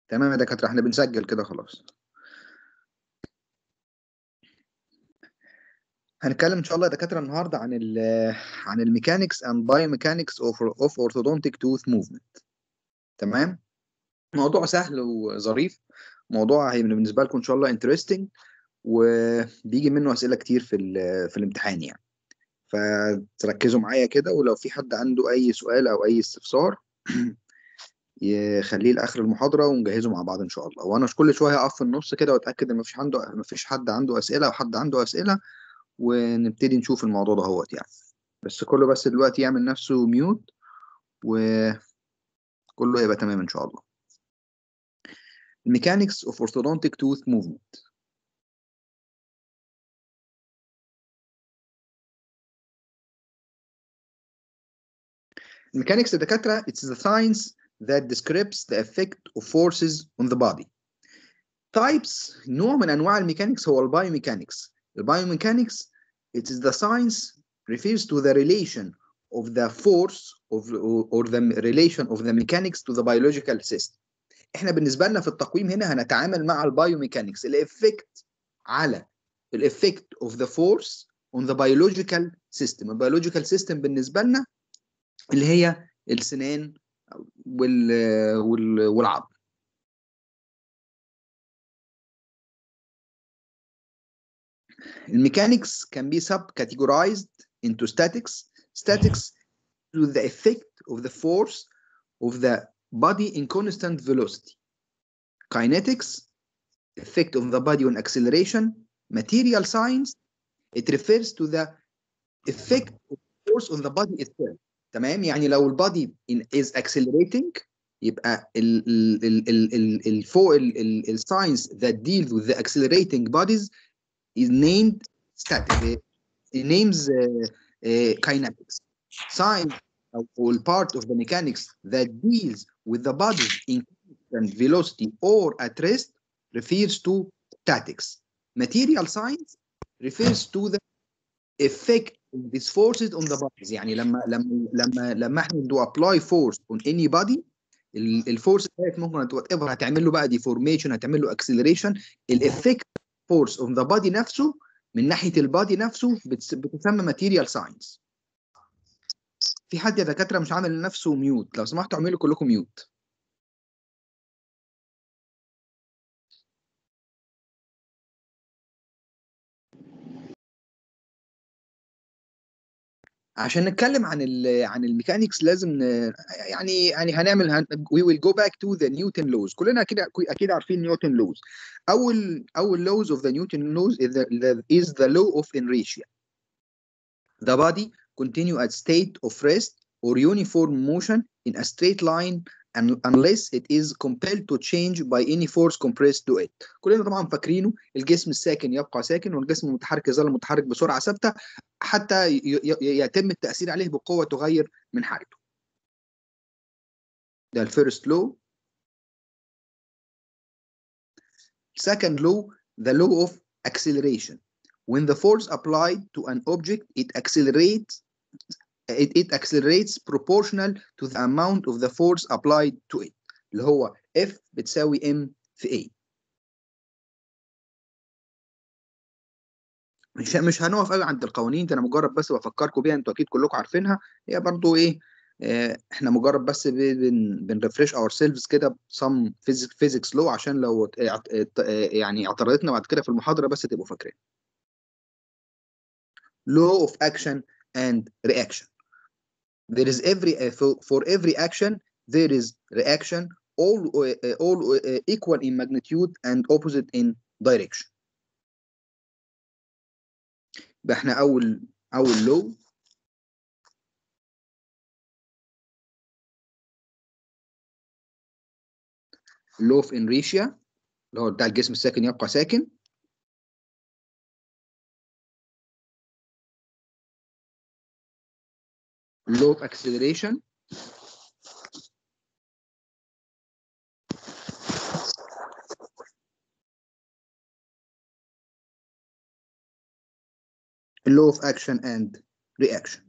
تمام يا دكاتره احنا بنسجل كده خلاص هنتكلم ان شاء الله يا دكاتره النهارده عن ال عن الميكانكس اند بايوميكانكس اوف اوف اورثودونتيك توث موفمنت تمام موضوع سهل وظريف موضوع هيبقى بالنسبه لكم ان شاء الله انترستنج وبيجي منه اسئله كتير في في الامتحان يعني فتركزوا معايا كده ولو في حد عنده اي سؤال او اي استفسار يخليه لاخر المحاضره ونجهزه مع بعض ان شاء الله وانا كل شويه اقف في النص كده واتاكد ان مفيش عنده مفيش حد عنده اسئله او حد عنده اسئله ونبتدي نشوف الموضوع ده هوت يعني بس كله بس دلوقتي يعمل نفسه ميوت وكله هيبقى تمام ان شاء الله mechanics of orthodontic tooth movement mechanics الدكاترة it's the science that describes the effect of forces on the body types نوع من انواع الميكانيكس هو البايوميكانيكس البايوميكانيكس it is the science refers to the relation of the force of or the relation of the mechanics to the biological system احنا بالنسبه لنا في التقويم هنا هنتعامل مع البايوميكانكس الافكت على الافكت اوف ذا فورس اون ذا biological system البيولوجيكال سيستم بالنسبه لنا اللي هي السنان وال وال والعظم الميكانكس can be subcategorized into statics statics to the effect of the force of the body in constant velocity. Kinetics, effect of the body on acceleration. Material science, it refers to the effect of force on the body itself. تمام يعني لو البادي is accelerating يبقى ال ال ال ال ال ال فوق ال ال ال science that deals with the accelerating bodies is named static. It names uh, uh, kinetics. Science or part of the mechanics that deals with the body in constant velocity or at rest refers to statics. Material science refers to the effect of these forces on the bodies يعني لما لما لما لما احنا do apply force on any body الفورس ديت ممكن وات ايفر هتعمل له بقى ديفورميشن هتعمل له اكسلريشن الافكت فورس اون ذا بادي نفسه من ناحيه البادي نفسه بتسمى ماتيريال ساينس في حد يا دكاتره مش عامل لنفسه ميوت لو سمحتوا اعملوا كلكم ميوت عشان نتكلم عن ال عن الميكانيكس لازم ن... يعني يعني هنعمل هن... we will go back to the Newton laws كلنا اكيد اكيد عارفين نيوتن لوز اول اول laws of the Newton laws is the, the, is the law of inertia the body continue at state of rest or uniform motion in a straight line and unless it is compelled to change by any force compressed to it. كلنا طبعا فاكرينه الجسم الساكن يبقى ساكن والجسم المتحرك يظل متحرك بسرعه ثابته حتى يتم التاثير عليه بقوه تغير من حالته. ده الفيرست لو. Second law, the law of acceleration. When the force applied to an object, it accelerates it, it accelerates proportional to the amount of the force applied to it اللي هو F بتساوي M في A مش مش هنقف قوي عند القوانين ده انا مجرد بس بفكركم بيها انتوا اكيد كلكم عارفينها هي برضو ايه آه احنا مجرد بس بن بنرفرش اور سيلفز كده بسم فيزيكس لو عشان لو يعني اعترضتنا بعد كده في المحاضره بس تبقوا فاكرين law of action and reaction there is every uh, for, for every action there is reaction all uh, all uh, equal in magnitude and opposite in direction يبقى احنا اول اول لو لو اوف انريشيا اللي هو بتاع الجسم الساكن يبقى ساكن law of acceleration law of action and reaction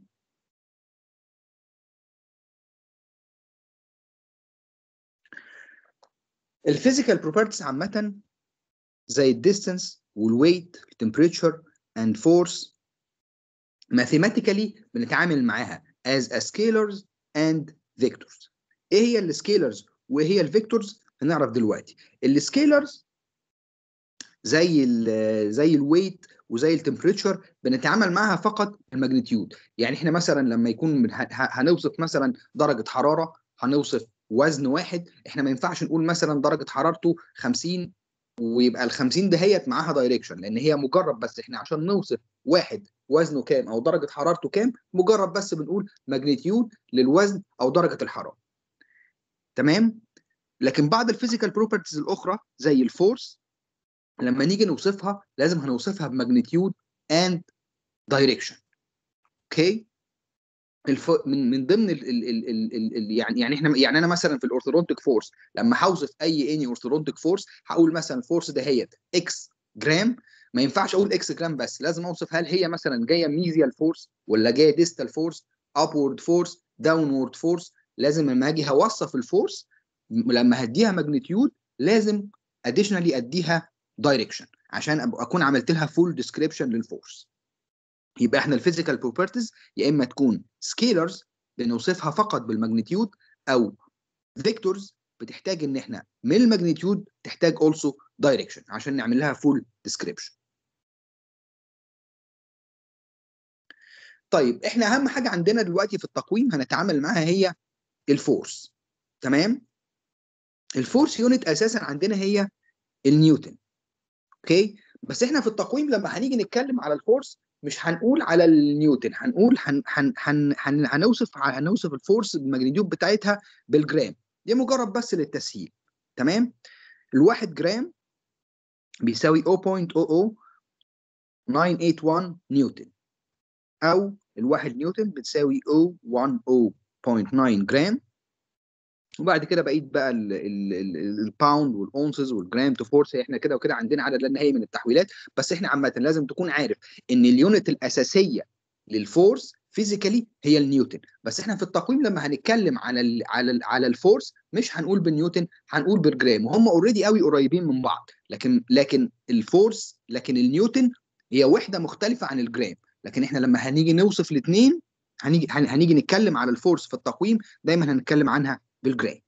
الفيزيكال بروبرتيز عامه زي الديستانس والويت التمبريتشر اند فورس mathematically بنتعامل معاها as a scalars and vectors ايه هي السكيلرز وايه هي الفيكتورز هنعرف دلوقتي السكيلرز زي ال زي الويت وزي التمبريتشر بنتعامل معاها فقط الماجنتيود يعني احنا مثلا لما يكون ه- ه- هنوصف مثلا درجه حراره هنوصف وزن واحد احنا ما ينفعش نقول مثلا درجه حرارته 50 ويبقى ال 50 دهيت معاها دايركشن لان هي مجرد بس احنا عشان نوصف واحد وزنه كام او درجه حرارته كام مجرد بس بنقول ماجنتيود للوزن او درجه الحراره تمام لكن بعض الفيزيكال بروبرتيز الاخرى زي الفورس لما نيجي نوصفها لازم هنوصفها بماجنتيود اند دايركشن اوكي الف... من من ضمن ال... ال... ال... ال... ال... ال... يعني يعني احنا يعني انا مثلا في الاورثودونتيك فورس لما هوصف اي اني اورثودونتيك فورس هقول مثلا الفورس دهيت اكس جرام ما ينفعش اقول اكس جرام بس لازم اوصف هل هي مثلا جايه ميزيال فورس ولا جايه ديستال فورس ابورد فورس داونورد فورس لازم لما اجي هوصف الفورس م- لما هديها ماجنتيود لازم اديشنالي اديها دايركشن عشان أبقى اكون عملت لها فول ديسكريبشن للفورس يبقى احنا الفيزيكال بروبرتيز يا اما تكون سكيلرز بنوصفها فقط بالماجنتيود او فيكتورز بتحتاج ان احنا من الماجنتيود تحتاج also دايركشن عشان نعمل لها فول ديسكريبشن طيب احنا اهم حاجه عندنا دلوقتي في التقويم هنتعامل معاها هي الفورس تمام الفورس يونت اساسا عندنا هي النيوتن اوكي بس احنا في التقويم لما هنيجي نتكلم على الفورس مش هنقول على النيوتن هنقول هن هن هن هن هنوصف هنوصف الفورس الماجنتيود بتاعتها بالجرام دي مجرد بس للتسهيل تمام الواحد جرام بيساوي 0.00981 نيوتن او الواحد نيوتن بتساوي 0.10.9 جرام وبعد كده بقيت بقى ال- ال- ال- الباوند والاونسز والجرام تو فورس احنا كده وكده عندنا عدد لا نهائي من التحويلات بس احنا عامه لازم تكون عارف ان اليونت الاساسيه للفورس فيزيكالي هي النيوتن بس احنا في التقويم لما هنتكلم على ال على ال على الفورس مش هنقول بالنيوتن هنقول بالجرام وهم اوريدي قوي قريبين من بعض لكن لكن الفورس لكن النيوتن هي وحده مختلفه عن الجرام لكن احنا لما هنيجي نوصف الاثنين هنيجي هن- هنيجي نتكلم على الفورس في التقويم دايما هنتكلم عنها بالجرام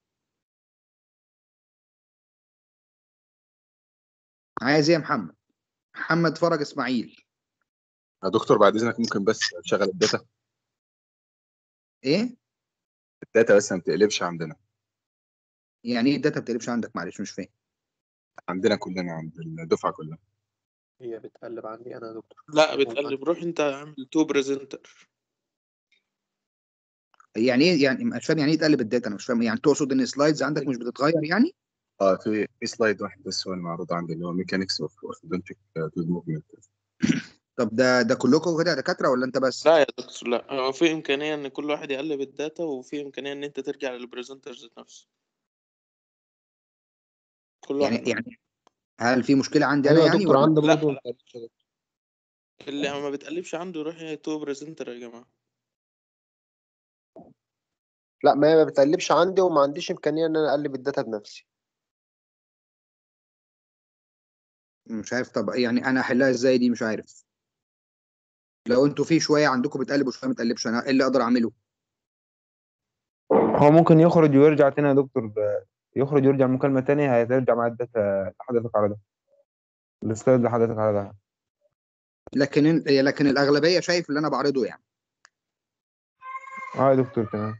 عايز ايه يا محمد محمد فرج اسماعيل يا دكتور بعد اذنك ممكن بس تشغل الداتا ايه الداتا بس ما بتقلبش عندنا يعني ايه الداتا بتقلبش عندك معلش مش فاهم عندنا كلنا عند الدفعه كلها هي بتقلب عندي انا يا دكتور لا بتقلب روح انت اعمل تو بريزنتر يعني ايه يعني مش فاهم يعني ايه تقلب الداتا انا مش فاهم يعني تقصد ان السلايدز عندك مش بتتغير يعني اه في في سلايد واحد بس هو المعروض عندي اللي هو ميكانكس اوف اورثودونتيك فود موفمنت طب ده ده كلكم كده دكاتره ولا انت بس لا يا دكتور لا هو في امكانيه ان كل واحد يقلب الداتا وفي امكانيه ان انت ترجع للبريزنتر ذات نفسه كل يعني واحد يعني هل في مشكله عندي انا ايوه يا يعني دكتور ولا عندي لا، برضه لا. ما بتقلبش يا دكتور. اللي ما بتقلبش عنده يروح تو بريزنتر يا جماعه لا ما هي ما بتقلبش عندي وما عنديش امكانيه ان انا اقلب الداتا بنفسي مش عارف طب يعني انا احلها ازاي دي مش عارف لو انتوا في شويه عندكم بتقلب وشويه ما بتقلبش انا ايه اللي اقدر اعمله هو ممكن يخرج ويرجع تاني يا دكتور ب- يخرج ويرجع مكالمة تاني هترجع مع الداتا لحضرتك على ده السلايد لحضرتك على ده لكن لكن الاغلبيه شايف اللي انا بعرضه يعني اه يا دكتور تمام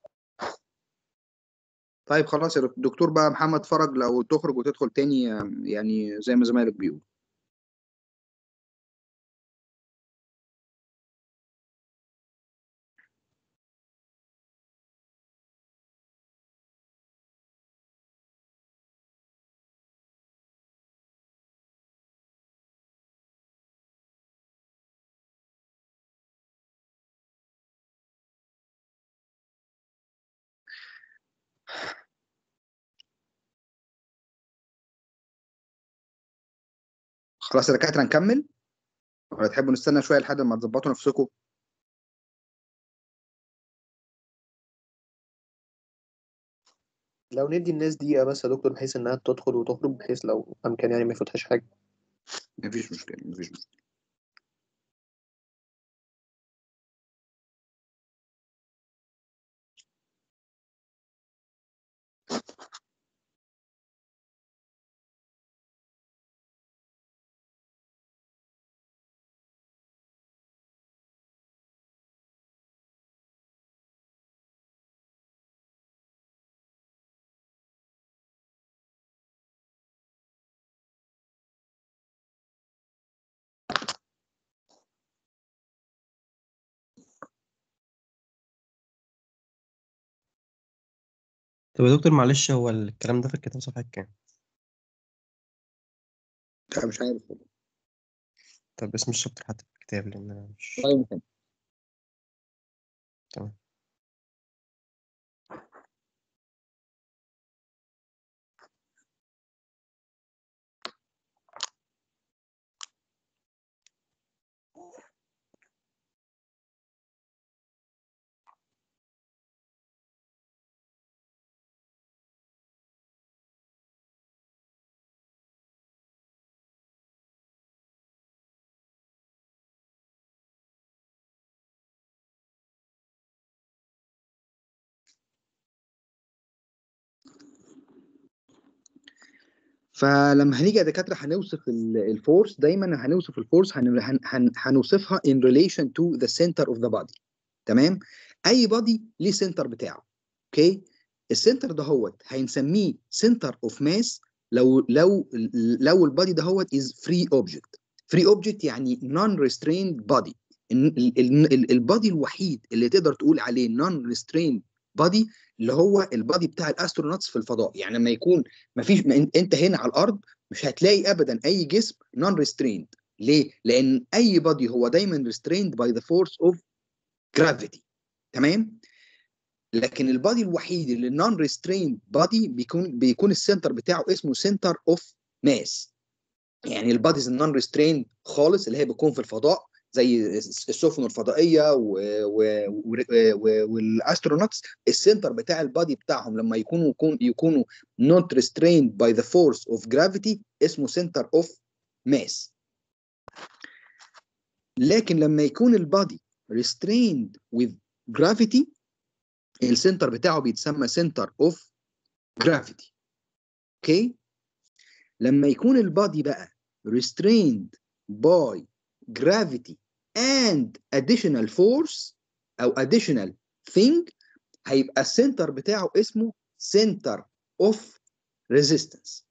طيب خلاص يا دكتور بقى محمد فرج لو تخرج وتدخل تاني يعني زي ما زمايلك بيقولوا خلاص يا دكاتره نكمل ولا تحبوا نستنى شويه لحد ما تظبطوا نفسكم لو ندي الناس دقيقة بس يا دكتور بحيث إنها تدخل وتخرج بحيث لو أمكن يعني ما يفوتهاش حاجة مفيش مشكله مفيش مشكله طب يا دكتور معلش هو الكلام ده في الكتاب صفحة كام؟ لا مش عارف طب اسم الشابتر حتى في الكتاب لأن أنا مش والله ممكن تمام فلما هنيجي يا دكاتره هنوصف ال- الفورس دايما هنوصف الفورس هن- هن- هن- هنوصفها in relation to the center of the body تمام اي بادي ليه سنتر بتاعه اوكي السنتر ده هو هنسميه سنتر اوف ماس لو لو لو البادي ده هو is free object free object يعني non restrained body البادي الوحيد اللي تقدر تقول عليه non restrained body اللي هو البادي بتاع الاسترونوتس في الفضاء يعني لما يكون ما فيش انت هنا على الارض مش هتلاقي ابدا اي جسم نون ريستريند ليه لان اي بادي هو دايما ريستريند باي ذا فورس اوف جرافيتي تمام لكن البادي الوحيد اللي نون ريستريند بادي بيكون بيكون السنتر بتاعه اسمه سنتر اوف ماس يعني الباديز النون ريستريند خالص اللي هي بتكون في الفضاء زي السفن الفضائيه والاسترونوتس السنتر بتاع البادي بتاعهم لما يكونوا يكون يكونوا not restrained by the force of gravity اسمه center of mass لكن لما يكون البادي restrained with gravity السنتر بتاعه بيتسمى center of gravity اوكي لما يكون البادي بقى restrained by gravity and additional force او additional thing هيبقى السنتر بتاعه اسمه center of resistance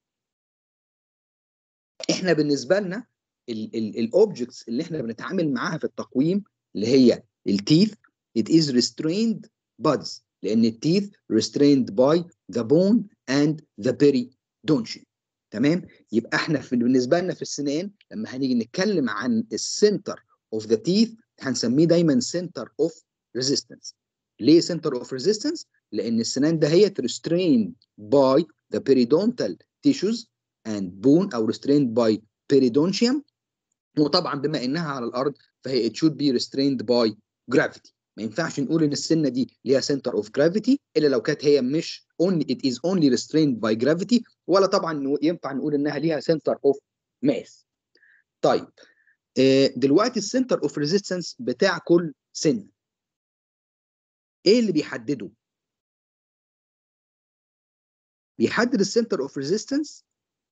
احنا بالنسبه لنا الاوبجكتس اللي احنا بنتعامل معاها في التقويم اللي هي التيث it is restrained buds لان التيث restrained by the bone and the periodontium تمام يبقى احنا في بالنسبه لنا في السنان لما هنيجي نتكلم عن السنتر اوف ذا تيث هنسميه دايما سنتر اوف ريزيستنس ليه سنتر اوف ريزيستنس لان السنان ده هي restrained by the periodontal tissues and bone او restrained by periodontium وطبعا بما انها على الارض فهي it should be restrained by gravity ما ينفعش نقول ان السنه دي ليها سنتر اوف جرافيتي الا لو كانت هي مش only it is only restrained by gravity ولا طبعا ينفع نقول انها ليها سنتر اوف ماس طيب دلوقتي السنتر اوف ريزيستنس بتاع كل سن ايه اللي بيحدده بيحدد السنتر اوف ريزيستنس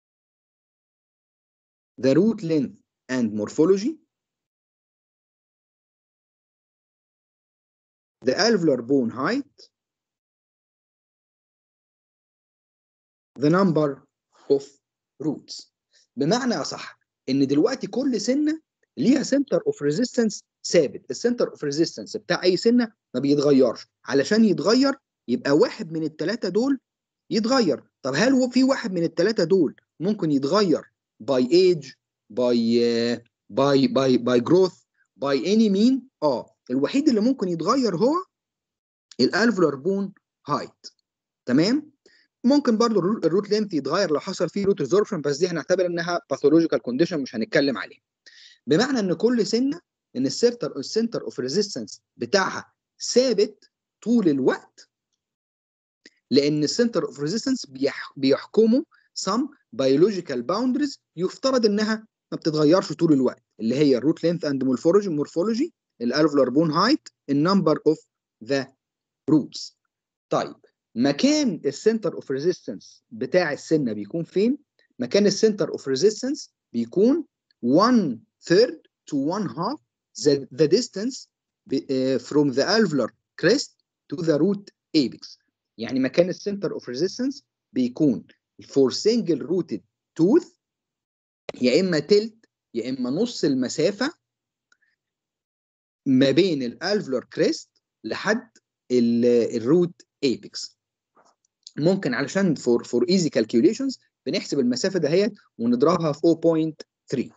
the root length and morphology the alveolar bone height the number of roots بمعنى اصح ان دلوقتي كل سنه ليها سنتر اوف ريزيستنس ثابت السنتر اوف ريزيستنس بتاع اي سنه ما بيتغيرش علشان يتغير يبقى واحد من الثلاثه دول يتغير طب هل هو في واحد من الثلاثه دول ممكن يتغير باي ايج باي باي باي باي جروث باي اني مين اه الوحيد اللي ممكن يتغير هو الالفولار بون هايت تمام ممكن برضو الروت لينث يتغير لو حصل فيه روت ريزوربشن بس دي هنعتبر انها باثولوجيكال كونديشن مش هنتكلم عليها بمعنى ان كل سنه ان السنتر السنتر اوف ريزيستنس بتاعها ثابت طول الوقت لان السنتر اوف ريزيستنس بيحكموا some biological boundaries يفترض انها ما بتتغيرش طول الوقت اللي هي الروت لينث اند مورفولوجي مورفولوجي الالفولار بون هايت النمبر اوف ذا روتس طيب مكان السنتر اوف ريزيستنس بتاع السنه بيكون فين مكان السنتر اوف ريزيستنس بيكون 1 third to 1 half the, the distance uh, from the alveolar crest to the root apex يعني مكان السنتر اوف ريزيستنس بيكون for single rooted tooth يا اما تلت يا اما نص المسافه ما بين الالفولار كريست لحد الروت ايبكس ممكن علشان فور فور ايزي كالكيوليشنز بنحسب المسافه دهيت ونضربها في 0.3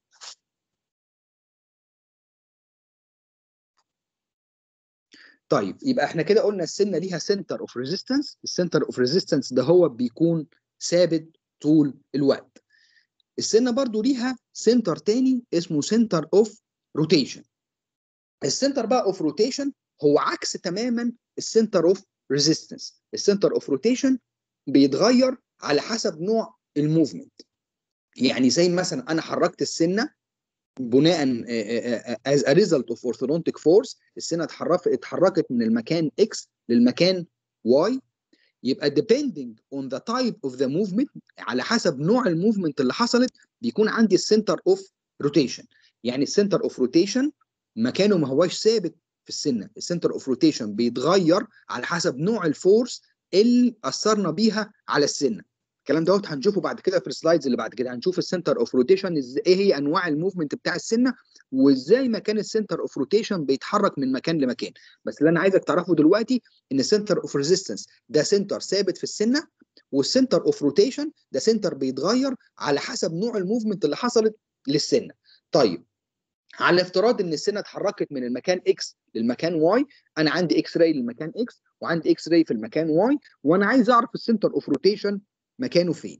طيب يبقى احنا كده قلنا السنه ليها سنتر اوف ريزيستنس السنتر اوف ريزيستنس ده هو بيكون ثابت طول الوقت السنه برضو ليها سنتر تاني اسمه سنتر اوف روتيشن السنتر بقى اوف روتيشن هو عكس تماما السنتر اوف ريزيستنس السنتر اوف روتيشن بيتغير على حسب نوع الموفمنت يعني زي مثلا انا حركت السنه بناء as a result of orthodontic force السنه اتحركت اتحركت من المكان X للمكان Y يبقى depending on the type of the movement على حسب نوع الموفمنت اللي حصلت بيكون عندي السنتر اوف روتيشن يعني السنتر اوف روتيشن مكانه ما هواش ثابت في السنه السنتر اوف روتيشن بيتغير على حسب نوع الفورس اللي اثرنا بيها على السنه الكلام دوت هنشوفه بعد كده في السلايدز اللي بعد كده هنشوف السنتر اوف روتيشن ايه هي انواع الموفمنت بتاع السنه وازاي مكان السنتر اوف روتيشن بيتحرك من مكان لمكان بس اللي انا عايزك تعرفه دلوقتي ان السنتر اوف ريزيستنس ده سنتر ثابت في السنه والسنتر اوف روتيشن ده سنتر بيتغير على حسب نوع الموفمنت اللي حصلت للسنه طيب على افتراض ان السنه اتحركت من المكان اكس للمكان واي انا عندي اكس راي للمكان اكس وعندي اكس راي في المكان واي وانا عايز اعرف السنتر اوف روتيشن مكانه فين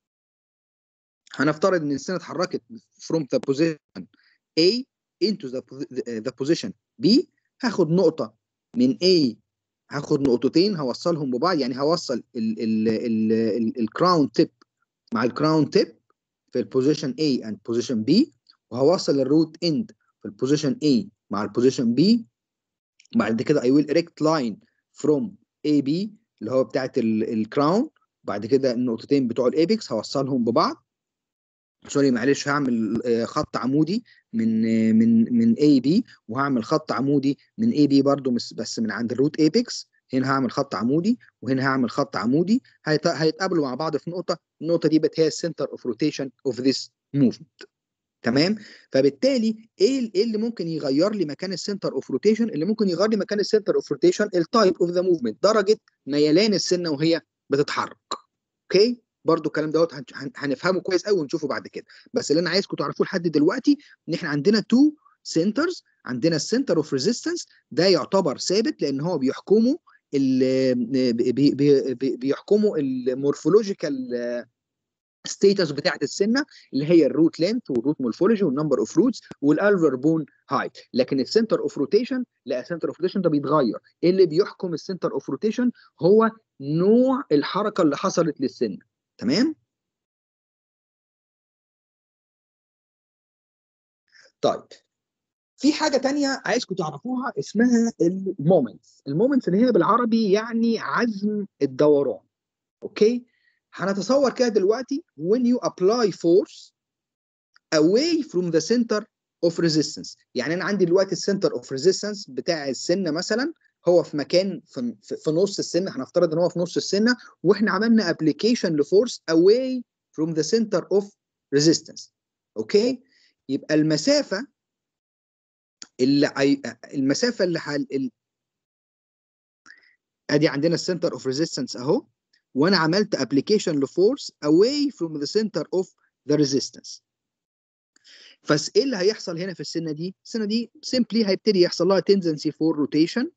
هنفترض ان السنه اتحركت from the position A into the, the position B هاخد نقطه من A هاخد نقطتين هوصلهم ببعض يعني هوصل الكراون تيب مع الكراون تيب في البوزيشن A and position B وهوصل الروت اند في البوزيشن A مع البوزيشن B بعد كده I will erect line from AB اللي هو بتاعت الكراون بعد كده النقطتين بتوع الايبكس هوصلهم ببعض سوري معلش هعمل خط عمودي من من من اي بي وهعمل خط عمودي من اي بي برضو بس من عند الروت ايبكس هنا هعمل خط عمودي وهنا هعمل خط عمودي هيتقابلوا مع بعض في نقطه النقطه دي بقت هي السنتر اوف روتيشن اوف ذيس موفمنت تمام فبالتالي ايه ايه اللي ممكن يغير لي مكان السنتر اوف روتيشن اللي ممكن يغير لي مكان السنتر اوف روتيشن التايب اوف ذا موفمنت درجه ميلان السنه وهي بتتحرك اوكي برضو الكلام دوت هنفهمه كويس قوي ونشوفه بعد كده بس اللي انا عايزكم تعرفوه لحد دلوقتي ان احنا عندنا تو سنترز عندنا السنتر اوف ريزيستنس ده يعتبر ثابت لان هو بيحكمه بي بي بي بيحكموا المورفولوجيكال ستيتس بتاعت السنه اللي هي الروت لينث والروت مورفولوجي والنمبر اوف روتس والالفر بون هايت لكن السنتر اوف روتيشن لا السنتر اوف روتيشن ده بيتغير ايه اللي بيحكم السنتر اوف روتيشن هو نوع الحركه اللي حصلت للسنه تمام طيب في حاجه تانية عايزكم تعرفوها اسمها المومنتس المومنتس اللي هي بالعربي يعني عزم الدوران اوكي هنتصور كده دلوقتي when you apply force away from the center of resistance يعني انا عندي دلوقتي السنتر اوف ريزيستنس بتاع السنه مثلا هو في مكان في, في نص السنه هنفترض ان هو في نص السنه واحنا عملنا ابلكيشن لفورس away from the center of resistance اوكي يبقى المسافه اللي المسافه اللي حل... ادي عندنا السنتر اوف ريزيستنس اهو وانا عملت ابلكيشن لفورس away from the center of the resistance فايه اللي هيحصل هنا في السنه دي؟ السنه دي سيمبلي هيبتدي يحصل لها تندنسي فور روتيشن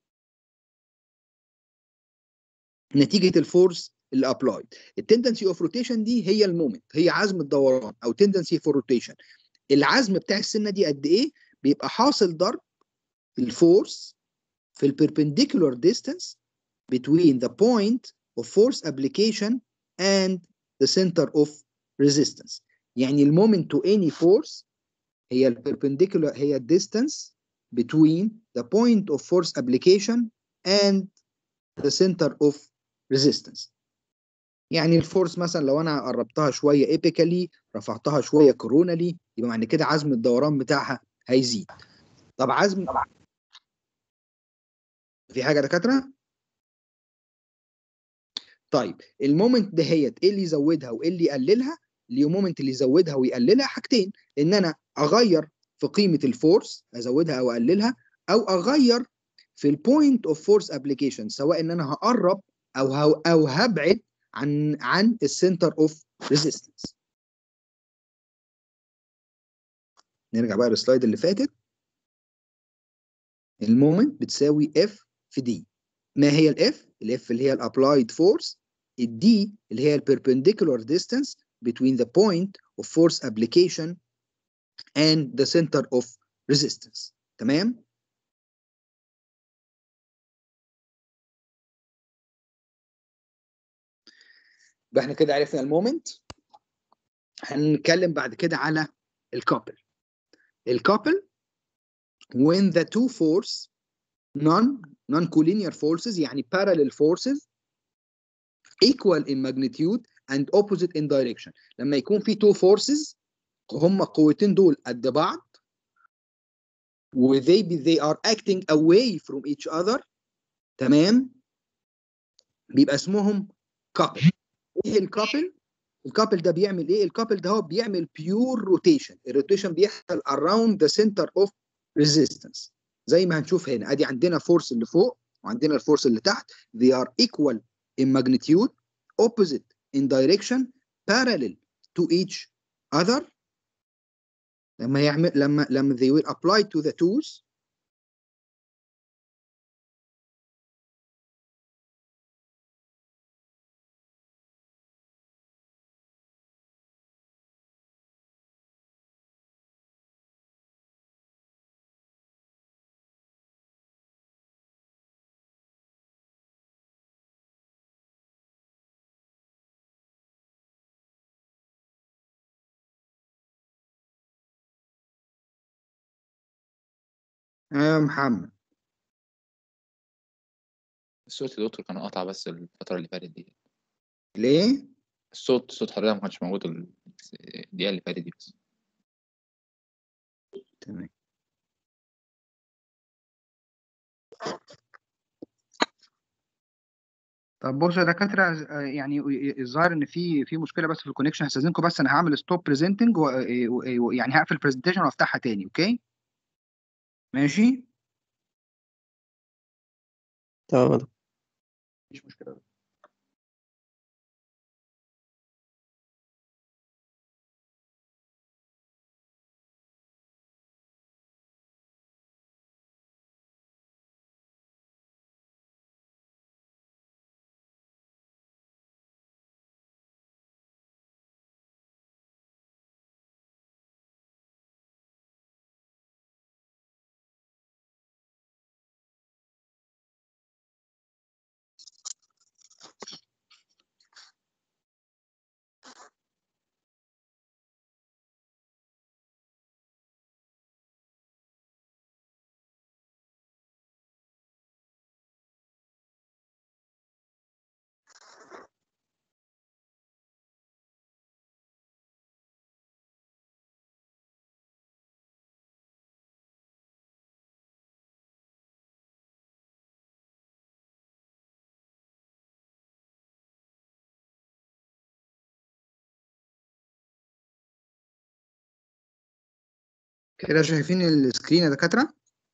نتيجه الفورس اللي ابلايد التندنسي اوف روتيشن دي هي المومنت هي عزم الدوران او تندنسي فور روتيشن العزم بتاع السنه دي قد ايه؟ بيبقى حاصل ضرب الفورس في البربنديكولار ديستانس between the point of force application and the center of resistance يعني المومنت to any force هي ال perpendicular هي ال distance between the point of force application and the center of resistance يعني الفورس مثلا لو انا قربتها شويه ايبيكالي رفعتها شويه كورونالي يبقى معنى كده عزم الدوران بتاعها هيزيد طب عزم في حاجه يا دكاتره طيب المومنت دهيت ايه اللي يزودها وايه اللي يقللها المومنت اللي يزودها ويقللها حاجتين ان انا اغير في قيمه الفورس ازودها او اقللها او اغير في البوينت اوف فورس ابلكيشن سواء ان انا هقرب او هو او هبعد عن عن السنتر اوف ريزيستنس نرجع بقى للسلايد اللي فاتت المومنت بتساوي اف في دي ما هي الاف الاف اللي هي الابلايد فورس الدي اللي هي البيربنديكولار ديستانس between the point of force application and the center of resistance تمام يبقى احنا كده عرفنا المومنت هنتكلم بعد كده على الكابل الكابل when the two force non non collinear forces يعني parallel forces equal in magnitude and opposite in direction لما يكون في two forces هم القوتين دول قد بعض و they be they are acting away from each other تمام بيبقى اسمهم couple ايه الكابل الكابل ده بيعمل ايه الكابل ده هو بيعمل بيور روتيشن الروتيشن بيحصل around the center of resistance زي ما هنشوف هنا ادي عندنا فورس اللي فوق وعندنا الفورس اللي تحت they are equal in magnitude opposite in direction parallel to each other لما يعمل لما لما they will apply to the tools يا محمد الصوت يا دكتور كان قاطع بس الفترة اللي فاتت دي ليه الصوت صوت حضرتك ما كانش موجود ال- الدقيقة اللي فاتت دي بس تمام طب بصوا يا دكاتره آه، يعني الظاهر ان في في مشكله بس في الكونكشن هستاذنكم بس انا هعمل ستوب بريزنتنج ويعني هقفل البرزنتيشن وافتحها تاني اوكي ماشي تمام يا دكتور. مفيش مشكله كده شايفين السكرين يا دكاتره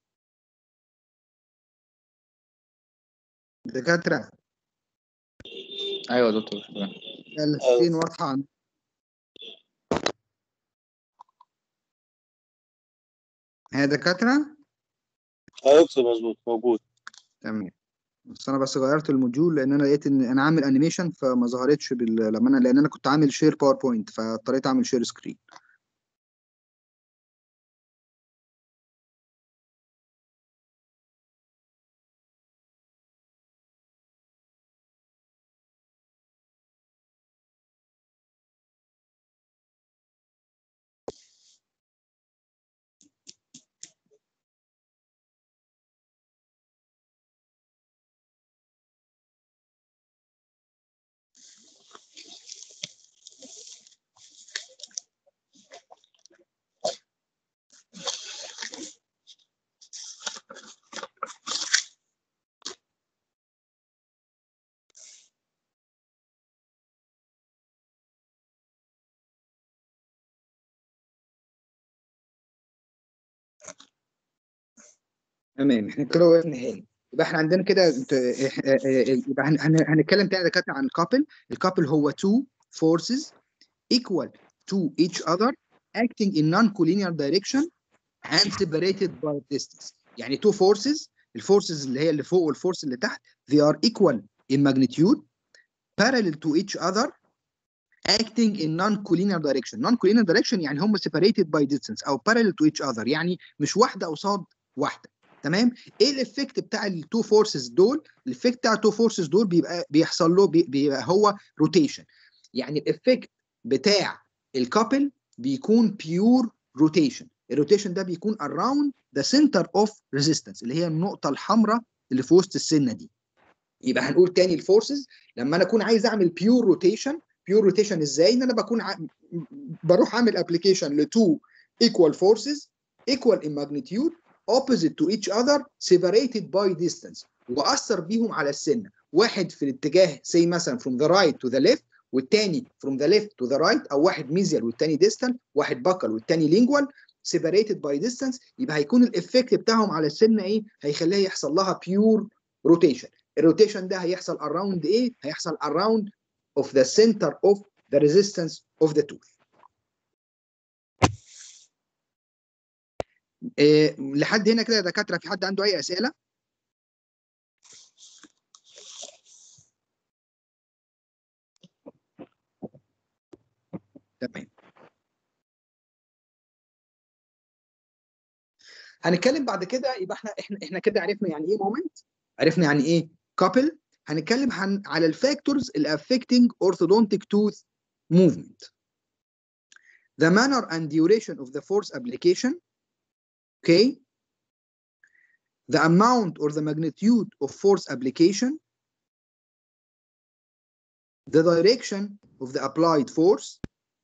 دكاتره أيوة يا دكتور شكرا السكرين واضحه عن- يا دكاتره اه دكتور مظبوط موجود تمام بس انا بس غيرت الموديول لان انا لقيت ان انا عامل انيميشن فما ظهرتش بال... لما انا لان انا كنت عامل شير باوربوينت فاضطريت اعمل شير سكرين تمام احنا كده وقفنا هنا يبقى احنا عندنا كده انت- إح- اه- اه- يبقى هن- هن- هنتكلم تاني يا دكاتره عن الكابل الكابل هو two forces equal to each other acting in non-collinear direction and separated by distance يعني two forces الفورسز اللي هي اللي فوق والفورس اللي تحت they are equal in magnitude parallel to each other acting in non-collinear direction non-collinear direction يعني هم separated by distance او parallel to each other يعني مش واحده قصاد واحده تمام ايه الافكت بتاع التو فورسز دول الافكت بتاع التو فورسز دول بيبقى بيحصل له بي- بيبقى هو روتيشن يعني الافكت بتاع الكابل بيكون بيور روتيشن الروتيشن ده بيكون around the center of resistance اللي هي النقطه الحمراء اللي في وسط السنه دي يبقى هنقول تاني الفورسز لما انا اكون عايز اعمل بيور روتيشن بيور روتيشن ازاي ان انا بكون ع... بروح اعمل ابلكيشن لتو equal forces equal in magnitude opposite to each other separated by distance واثر بيهم على السنه واحد في الاتجاه زي مثلا from the right to the left والتاني from the left to the right او واحد ميزيال والتاني distant واحد بكل والتاني lingual separated by distance يبقى هيكون الافكت بتاعهم على السنه ايه هيخليها يحصل لها pure rotation الروتيشن ده هيحصل around ايه هيحصل around of the center of the resistance of the tooth إيه لحد هنا كده يا دكاتره في حد عنده اي اسئله تمام هنتكلم بعد كده يبقى احنا احنا احنا كده عرفنا يعني ايه مومنت عرفنا يعني ايه كابل هنتكلم عن على الفاكتورز اللي affecting orthodontic tooth movement the manner and duration of the force application okay the amount or the magnitude of force application the direction of the applied force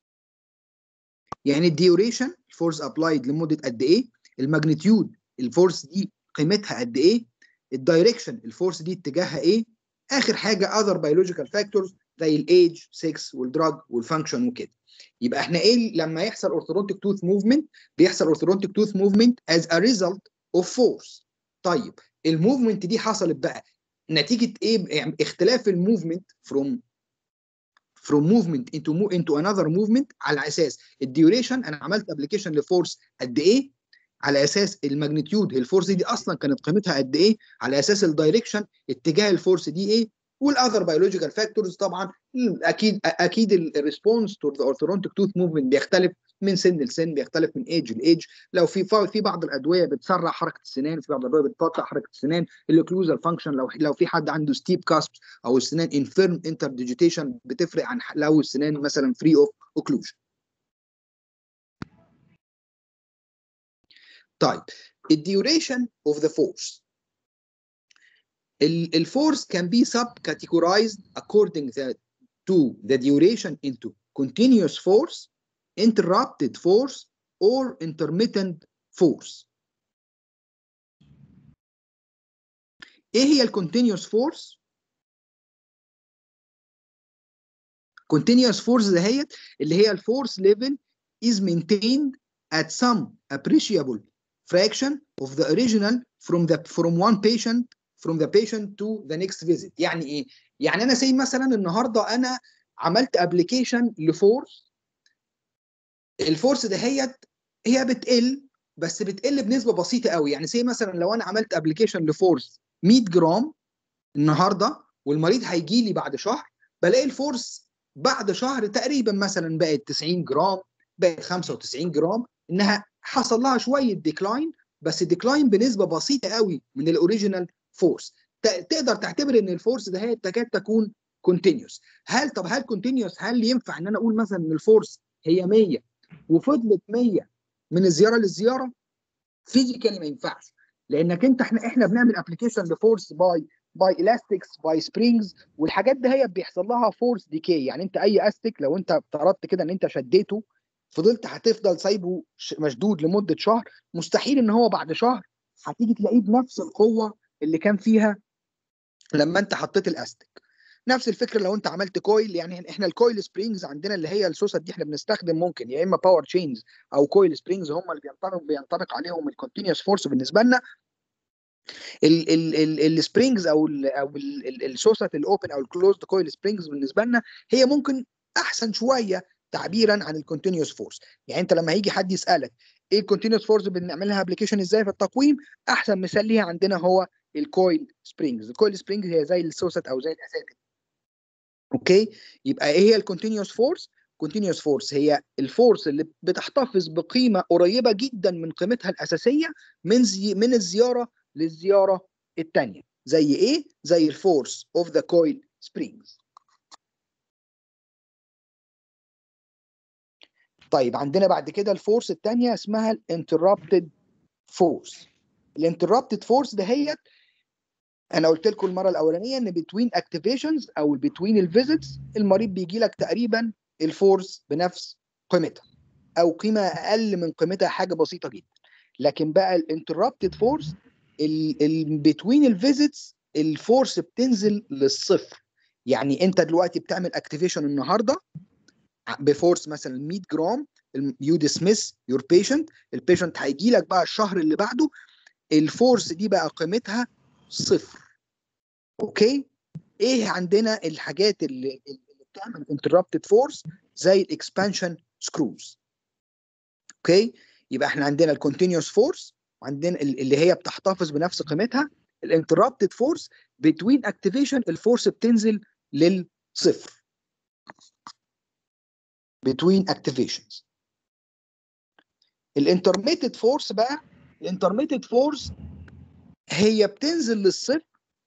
يعني الديوريشن الفورس ابلايد لمده قد ايه الماجنتيود الفورس دي قيمتها قد ايه الدايركشن الفورس دي اتجاهها ايه اخر حاجه other biological factors زي الايج 6 والدراج والفانكشن وكده يبقى احنا ايه لما يحصل orthodontic tooth movement بيحصل orthodontic tooth movement as a result of force طيب الموفمنت دي حصلت بقى نتيجه ايه يعني اختلاف الموفمنت from from movement into move into another movement على اساس الديوريشن انا عملت ابلكيشن لفورس قد ايه على اساس الماجنتيود الفورس دي اصلا كانت قيمتها قد ايه على اساس الدايركشن اتجاه الفورس دي ايه والاذر بيولوجيكال فاكتورز طبعا اكيد اكيد الريسبونس تو ذا اورثودونتيك توث موفمنت بيختلف من سن لسن بيختلف من ايج لايج لو في في بعض الادويه بتسرع حركه السنان في بعض الادويه بتبطئ حركه السنان الاوكلوزال فانكشن لو لو في حد عنده ستيب كاسب او السنان انفيرم انتر ديجيتيشن بتفرق عن لو السنان مثلا فري اوف اوكلوجن طيب الديوريشن اوف ذا فورس الفورس can be subcategorized according the, to the duration into continuous force interrupted force or intermittent force ايه هي الكونتينيوس فورس continuous force دهيت اللي هي الفورس ليفل is maintained at some appreciable fraction of the original from the from one patient from the patient to the next visit يعني ايه يعني انا سي مثلا النهارده انا عملت ابلكيشن لفورس الفورس دهيت هي بتقل بس بتقل بنسبه بسيطه قوي يعني سي مثلا لو انا عملت ابلكيشن لفورس 100 جرام النهارده والمريض هيجي لي بعد شهر بلاقي الفورس بعد شهر تقريبا مثلا بقت 90 جرام بقت 95 جرام انها حصل لها شويه ديكلاين بس ديكلاين بنسبه بسيطه قوي من الاوريجينال فورس تقدر تعتبر ان الفورس ده هي تكاد تكون كونتينيوس هل طب هل كونتينيوس هل ينفع ان انا اقول مثلا ان الفورس هي 100 وفضلت 100 من الزياره للزياره فيزيكالي ما ينفعش لانك انت احنا احنا بنعمل ابلكيشن لفورس باي باي الاستكس باي سبرينجز والحاجات دي هي بيحصل لها فورس ديكي يعني انت اي استك لو انت افترضت كده ان انت شديته فضلت هتفضل سايبه مشدود لمده شهر مستحيل ان هو بعد شهر هتيجي تلاقيه بنفس القوه اللي كان فيها لما انت حطيت الاستك نفس الفكره لو انت عملت كويل يعني احنا الكويل سبرينجز عندنا اللي هي السوست دي احنا بنستخدم ممكن يا اما باور تشينز او كويل سبرينجز هم اللي بينطبق بينطبق عليهم الكونتينوس فورس بالنسبه لنا السبرينجز او ال او السوست الاوبن او الكلوزد كويل سبرينجز بالنسبه لنا هي ممكن احسن شويه تعبيرا عن الكونتينوس فورس يعني انت لما هيجي حد يسالك ايه الكونتينوس فورس بنعملها ابلكيشن ازاي في التقويم احسن مثال ليها عندنا هو الكويل سبرينجز الكويل سبرينجز هي زي السوست او زي الاساتذه اوكي يبقى ايه هي الكونتينوس فورس كونتينوس فورس هي الفورس اللي بتحتفظ بقيمه قريبه جدا من قيمتها الاساسيه من زي من الزياره للزياره الثانيه زي ايه زي الفورس اوف ذا كويل سبرينجز طيب عندنا بعد كده الفورس الثانيه اسمها الانتربتد فورس الانتربتد فورس دهيت انا قلت لكم المره الاولانيه ان بتوين اكتيفيشنز او بتوين الفيزيتس المريض بيجي لك تقريبا الفورس بنفس قيمتها او قيمه اقل من قيمتها حاجه بسيطه جدا لكن بقى الانتربتد فورس بتوين الفيزيتس الفورس بتنزل للصفر يعني انت دلوقتي بتعمل اكتيفيشن النهارده بفورس مثلا 100 جرام يو ديسميس يور بيشنت البيشنت هيجي لك بقى الشهر اللي بعده الفورس دي بقى قيمتها صفر اوكي ايه عندنا الحاجات اللي, اللي بتعمل انتربتد فورس زي الاكسبانشن سكروز اوكي يبقى احنا عندنا الكونتينوس فورس وعندنا اللي هي بتحتفظ بنفس قيمتها الانتربتد فورس بتوين اكتيفيشن الفورس بتنزل للصفر between activations الانترميتد فورس بقى الانترميتد فورس هي بتنزل للصفر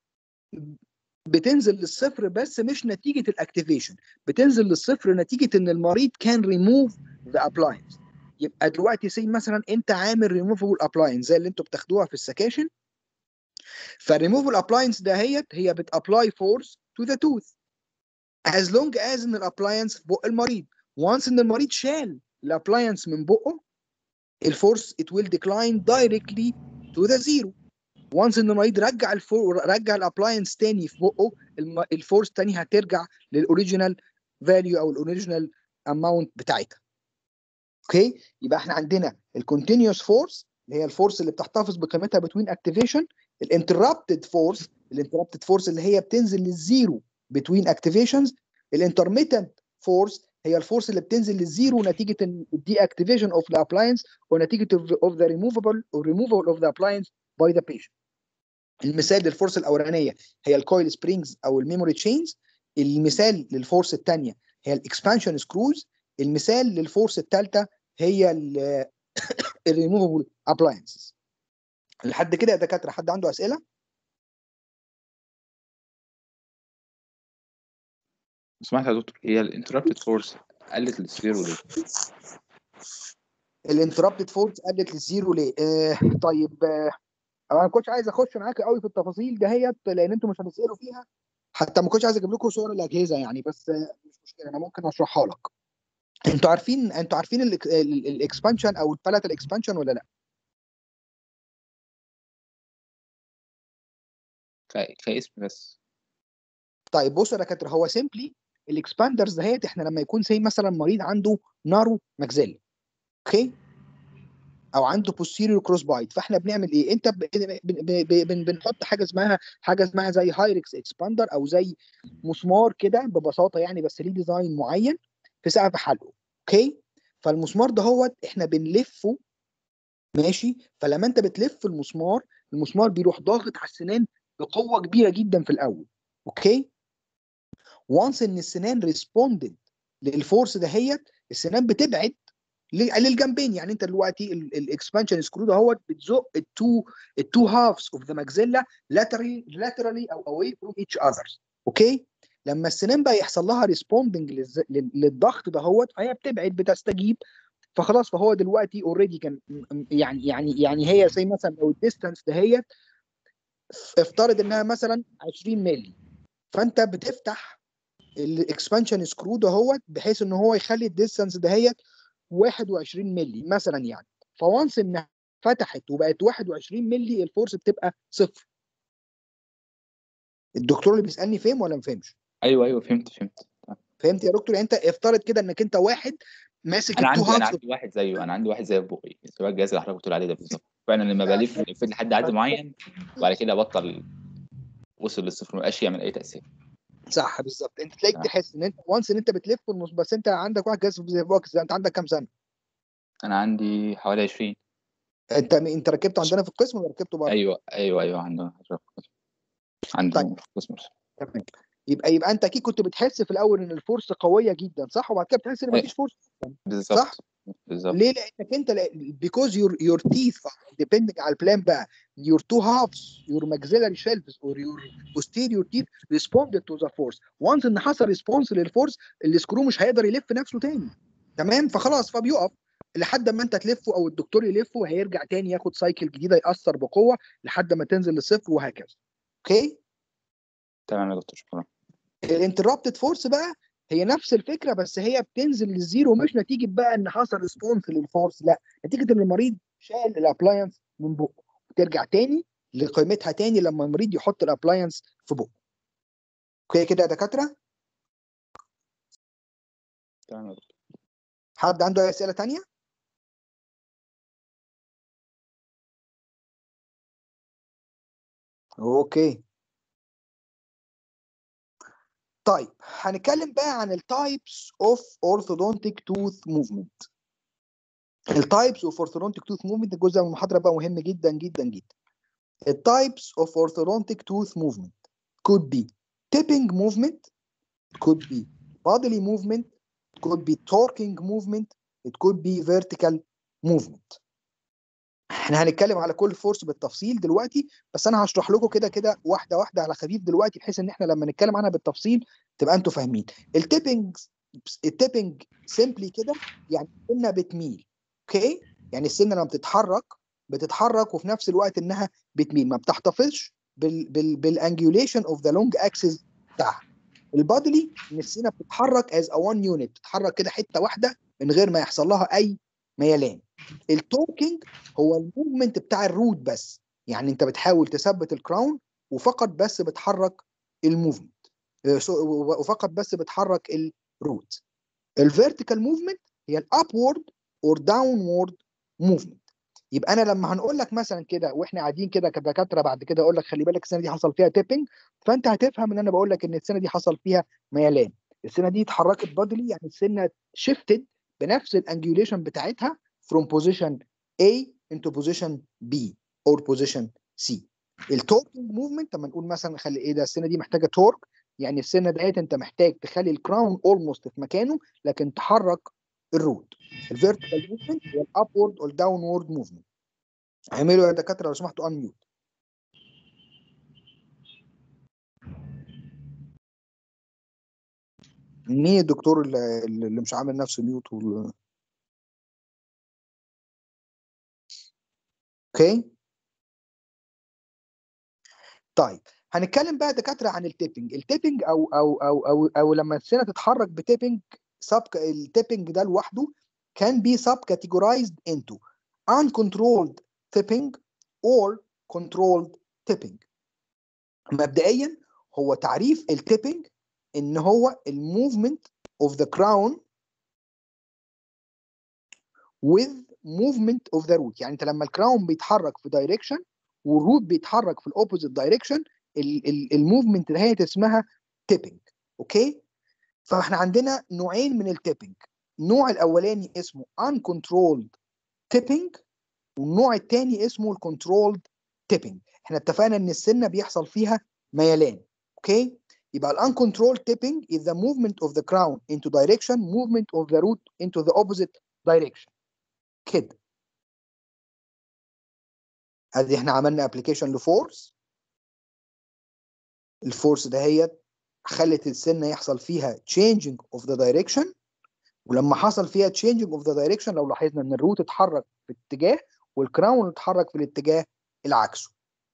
بتنزل للصفر بس مش نتيجه الاكتيفيشن بتنزل للصفر نتيجه ان المريض كان ريموف ذا ابلاينس يبقى دلوقتي سي مثلا انت عامل ريموفبل ابلاينس زي اللي انتوا بتاخدوها في السكاشن فالريموفبل ابلاينس دهيت هي بتابلاي فورس تو ذا توث as long as ان الابلاينس في بق المريض وانس ان المريض شال الابلاينس من بقه الفورس it will decline directly to the zero وانس ان المريض رجع الفور رجع الابلاينس تاني في بقه الم... الفورس تاني هترجع للاوريجينال فاليو او الاوريجينال اماونت بتاعتها اوكي يبقى احنا عندنا الكونتينوس فورس اللي هي الفورس اللي بتحتفظ بقيمتها بتوين اكتيفيشن الانتربتد فورس الانتربتد فورس اللي هي بتنزل للزيرو بتوين اكتيفيشنز الانترميتنت فورس هي الفورس اللي بتنزل للزيرو نتيجه الدي اكتيفيشن اوف ذا ابلاينس ونتيجه اوف ذا ريموفبل او ريموفال اوف ذا ابلاينس باي ذا بيشنت المثال للفورس الاولانيه هي الكويل سبرينجز او الميموري تشينز المثال للفورس الثانيه هي الاكسبانشن سكروز المثال للفورس الثالثه هي الريموفبل ابلاينسز لحد كده يا دكاتره حد عنده اسئله سمعت يا دكتور هي الانتربتد فورس قلت للزيرو ليه؟ الانتربتد فورس قلت للزيرو ليه آه طيب آه انا ما كنتش عايز اخش معاك قوي في التفاصيل دهيت لان انتوا مش هتسالوا فيها حتى ما كنتش عايز اجيب لكم صور الاجهزه يعني بس آه مش مشكله انا ممكن اشرحها لك انتوا عارفين انتوا عارفين الاكسبانشن او البالات الاكسبانشن ولا لا ك- كاسم بس طيب بص يا دكاتره هو سيمبلي الاكسباندرز دهيت احنا لما يكون زي مثلا مريض عنده نارو ماكسيلا اوكي او عنده posterior كروس بايت فاحنا بنعمل ايه انت ب... ب... ب... بن... بنحط حاجه اسمها حاجه اسمها زي هايركس اكسباندر او زي مسمار كده ببساطه يعني بس ليه ديزاين معين في سقف حلقه اوكي فالمسمار ده هو احنا بنلفه ماشي فلما انت بتلف المسمار المسمار بيروح ضاغط على السنان بقوه كبيره جدا في الاول اوكي وانس ان السنان ريسبوندد للفورس دهيت السنان بتبعد للجنبين يعني انت دلوقتي الاكسبانشن سكرو ده هو بتزق التو التو هافز اوف ذا ماكسيلا لاترالي لاترالي او اواي فروم ايتش اذرز اوكي لما السنان بقى يحصل لها ريسبوندنج للضغط ده هو فهي بتبعد بتستجيب فخلاص فهو دلوقتي اوريدي كان يعني يعني يعني هي زي مثلا لو الديستانس دهيت افترض انها مثلا 20 مللي فانت بتفتح الاكسبانشن سكرو ده هو بحيث ان هو يخلي الديستانس دهيت 21 مللي مثلا يعني فوانس انها فتحت وبقت 21 مللي الفورس بتبقى صفر الدكتور اللي بيسالني فهم ولا ما فهمش ايوه ايوه فهمت فهمت فهمت يا دكتور يعني انت افترض كده انك انت واحد ماسك انا التو عندي انا هافز عندي واحد زيه انا عندي واحد زي بقي سواء الجهاز اللي حضرتك بتقول عليه ده بالظبط فانا لما بلف لفيت لحد عدد معين وبعد كده بطل وصل للصفر ما بقاش يعمل اي تاثير صح بالظبط انت تلاقيك آه. تحس ان انت وانس ان انت بتلف المس- بس انت عندك واحد جهاز زي فوكس انت عندك كام سنه؟ انا عندي حوالي 20 انت انت ركبته عندنا في القسم ولا ركبته بره؟ ايوه ايوه ايوه عندنا عنده طيب. قسم تمام يبقى يبقى انت اكيد كنت بتحس في الاول ان الفورس قويه جدا صح وبعد كده بتحس ان أي. مفيش فورس بالظبط صح؟ بالظبط ليه؟ لانك انت because your your teeth are depending على البلان بقى your two halves your maxillary shelves or your posterior teeth responded to the force once ان حصل response للفورس السكرو مش هيقدر يلف نفسه تاني تمام فخلاص فبيقف لحد ما انت تلفه او الدكتور يلفه وهيرجع تاني ياخد سايكل جديده ياثر بقوه لحد ما تنزل لصفر وهكذا اوكي تمام يا دكتور شكرا الانتربتد فورس بقى هي نفس الفكره بس هي بتنزل للزيرو مش نتيجه بقى ان حصل ريسبونس للفورس لا نتيجه ان المريض شال الابلاينس من بقه بترجع تاني لقيمتها تاني لما المريض يحط الابلاينس في بقه اوكي كده يا دكاتره تمام يا دكتور حد عنده اي اسئله تانية اوكي طيب هنتكلم بقى عن التايبس اوف orthodontic tooth movement التايبس اوف orthodontic tooth movement الجزء من المحاضره بقى مهم جدا جدا جدا التايبس اوف orthodontic tooth movement could be tipping movement could be bodily movement could be torquing movement it could be vertical movement احنا هنتكلم على كل فورس بالتفصيل دلوقتي بس انا هشرح لكم كده كده واحده واحده على خفيف دلوقتي بحيث ان احنا لما نتكلم عنها بالتفصيل تبقى انتوا فاهمين التيبنج التيبنج سيمبلي كده يعني السنه بتميل اوكي يعني السنه لما بتتحرك بتتحرك وفي نفس الوقت انها بتميل ما بتحتفظش بال بال بالانجوليشن اوف ذا لونج اكسس بتاعها البادلي ان السنه بتتحرك از ا وان يونت بتتحرك كده حته واحده من غير ما يحصل لها اي ميلان التوركينج هو الموفمنت بتاع الروت بس يعني انت بتحاول تثبت الكراون وفقط بس بتحرك الموفمنت آه، سو- وفقط بس بتحرك الروت الفيرتيكال موفمنت هي الابورد اور داونورد موفمنت يبقى انا لما هنقول لك مثلا كده واحنا قاعدين كده كدكاتره بعد كده اقول لك خلي بالك السنه دي حصل فيها تيبنج فانت هتفهم ان انا بقول لك ان السنه دي حصل فيها ميلان السنه دي اتحركت بادلي يعني السنه شيفتد بنفس الانجوليشن بتاعتها from position A into position B or position C التوركينج موفمنت لما نقول مثلا خلي ايه ده السنه دي محتاجه تورك يعني السنه ديت انت محتاج تخلي الكراون اولموست في مكانه لكن تحرك الروت الفيرتيكال موفمنت هي الابورد او الداونورد موفمنت اعملوا يا دكاتره لو سمحتوا ان ميوت مين الدكتور اللي, اللي مش عامل نفسه ميوت وال... اوكي طيب هنتكلم بقى دكاتره عن التيبنج التيبنج او او او او, أو لما السنه تتحرك بتيبنج سب التيبنج ده لوحده can be subcategorized into uncontrolled tipping or controlled tipping مبدئيا هو تعريف التيبنج ان هو الموفمنت of the crown with movement of the root يعني انت لما الكراون بيتحرك في دايركشن والروت بيتحرك في الاوبوزيت دايركشن الموفمنت دهيت اسمها تيبنج اوكي فاحنا عندنا نوعين من التيبنج النوع الاولاني اسمه uncontrolled tipping والنوع الثاني اسمه الكنترولد tipping احنا اتفقنا ان السنه بيحصل فيها ميلان اوكي يبقى ال uncontrolled tipping is the movement of the crown into direction movement of the root into the opposite direction كده ادي احنا عملنا ابلكيشن لفورس الفورس دهيت خلت السنه يحصل فيها changing of the direction ولما حصل فيها changing of the direction لو لاحظنا ان الروت اتحرك في اتجاه والكراون اتحرك في الاتجاه العكسه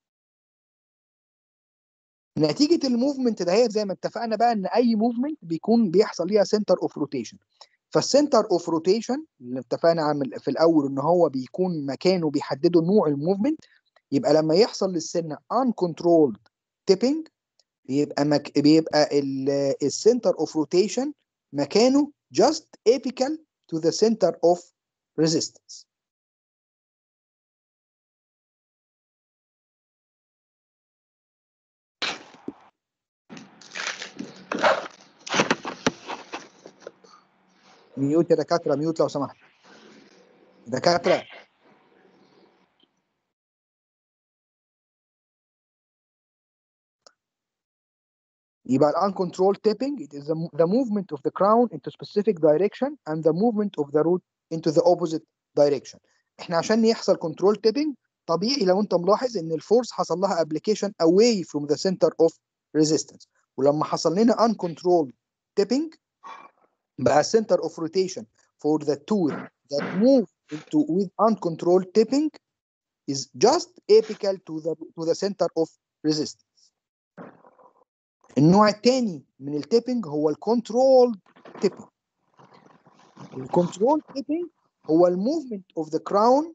نتيجه الموفمنت دهيت زي ما اتفقنا بقى ان اي موفمنت بيكون بيحصل ليها سنتر اوف روتيشن فالسنتر اوف روتيشن اللي اتفقنا عن في الاول ان هو بيكون مكانه بيحدده نوع الموفمنت يبقى لما يحصل للسنه uncontrolled tipping بيبقى مك... بيبقى السنتر اوف روتيشن مكانه just apical to the center of resistance ميوت يا دكاتره ميوت لو سمحت دكاتره يبقى ال uncontrolled tipping it is the, the movement of the crown into specific direction and the movement of the root into the opposite direction احنا عشان يحصل control tipping طبيعي لو انت ملاحظ ان الفورس حصل لها application away from the center of resistance ولما حصل لنا uncontrolled tipping بقى center of rotation for the tool that move into with uncontrolled tipping is just apical to the to the center of resistance النوع الثاني من التيبنج هو الكنترول تيبنج الكنترول تيبنج هو الموفمنت اوف ذا كراون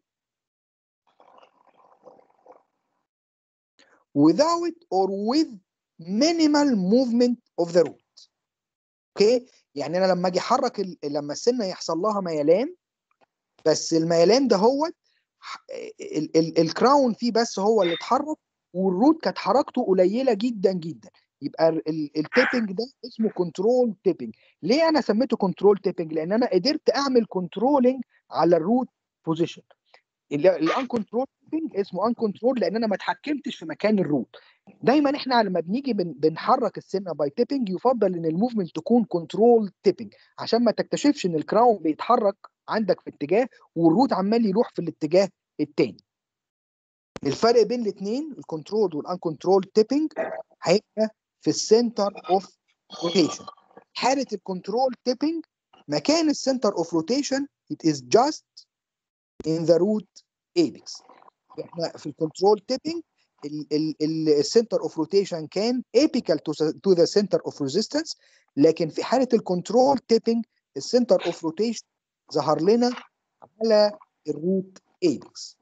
without or with minimal movement of the root اوكي يعني انا لما اجي احرك ال- لما السنه يحصل لها ميلان بس الميلان ده هو ال- ال- الكراون فيه بس هو اللي اتحرك والروت كانت حركته قليله جدا جدا يبقى التيبنج ده اسمه كنترول تيبنج ليه انا سميته كنترول تيبنج لان انا قدرت اعمل كنترولنج على الروت بوزيشن الان كنترول تيبنج اسمه ان كنترول لان انا ما اتحكمتش في مكان الروت دايما احنا لما بنيجي بن بنحرك السنه باي تيبنج يفضل ان الموفمنت تكون كنترول تيبنج عشان ما تكتشفش ان الكراون بيتحرك عندك في اتجاه والروت عمال يروح في الاتجاه التاني الفرق بين الاثنين الكنترول والان كنترول تيبنج هيبقى في السنتر اوف روتيشن حاله الكنترول تيبنج مكان السنتر اوف روتيشن it is just in the root apex احنا في الكنترول تيبنج السنتر اوف روتيشن كان apical to, to the center of resistance لكن في حاله الكنترول تيبنج السنتر اوف روتيشن ظهر لنا على الروت apex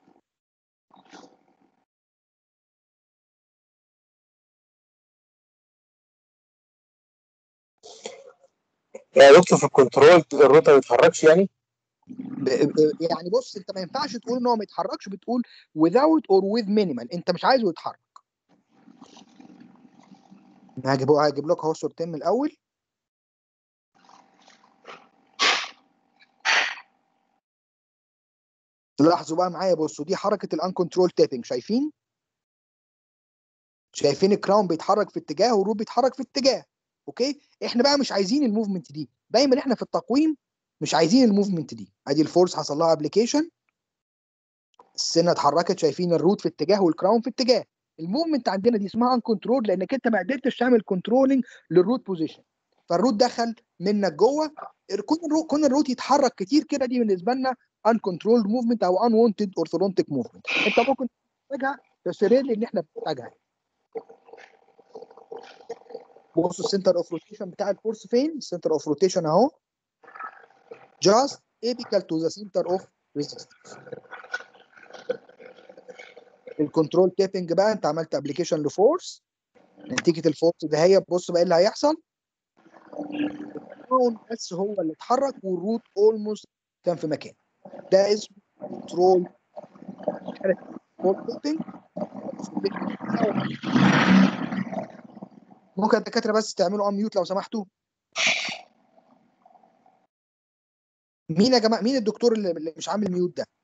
يعني دكتور في الكنترول الروت ما بيتحركش يعني ب- ب- يعني بص انت ما ينفعش تقول ان هو ما يتحركش بتقول without or with minimal انت مش عايزه يتحرك هجيب هجيب لك اهو صورتين من الاول لاحظوا بقى معايا بصوا دي حركه الان كنترول تابنج شايفين شايفين الكراون بيتحرك في اتجاه والروت بيتحرك في اتجاه اوكي احنا بقى مش عايزين الموفمنت دي دايما احنا في التقويم مش عايزين الموفمنت دي ادي الفورس حصل لها ابلكيشن السنه اتحركت شايفين الروت في اتجاه والكراون في اتجاه الموفمنت عندنا دي اسمها ان كنترول لانك انت ما قدرتش تعمل كنترولنج للروت بوزيشن فالروت دخل منك جوه كون الروت كون الروت يتحرك كتير كده دي بالنسبه لنا ان كنترول موفمنت او ان وونتد اورثودونتيك موفمنت انت ممكن تحتاجها بس ريلي ان احنا بنحتاجها بصوا السنتر اوف روتيشن بتاع الفورس فين السنتر اوف روتيشن اهو just apical to the center of resistance الكنترول تيبنج بقى انت عملت ابلكيشن لفورس نتيجه الفورس ده هي بص بقى ايه اللي هيحصل الكراون بس هو اللي اتحرك والروت اولموست كان في مكان ده اسمه كنترول كنترول تيبنج ممكن الدكاتره بس تعملوا ان ميوت لو سمحتوا مين يا جماعه مين الدكتور اللي اللي مش عامل ميوت ده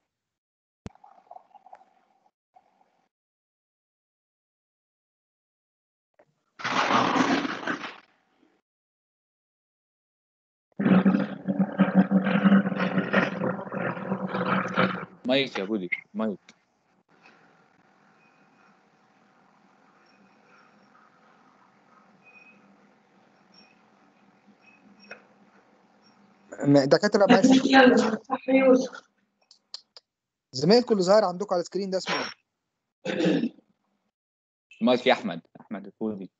مايك يا بودي مايك م- دكاتره ماشي زمايلكم اللي ظاهر عندكم على السكرين ده اسمه ايه؟ مايك يا احمد احمد الفوزي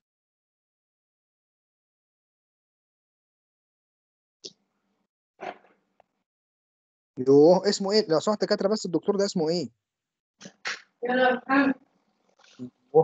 يوه اسمه ايه؟ لو سمحت دكاتره بس الدكتور ده اسمه ايه؟ يوه.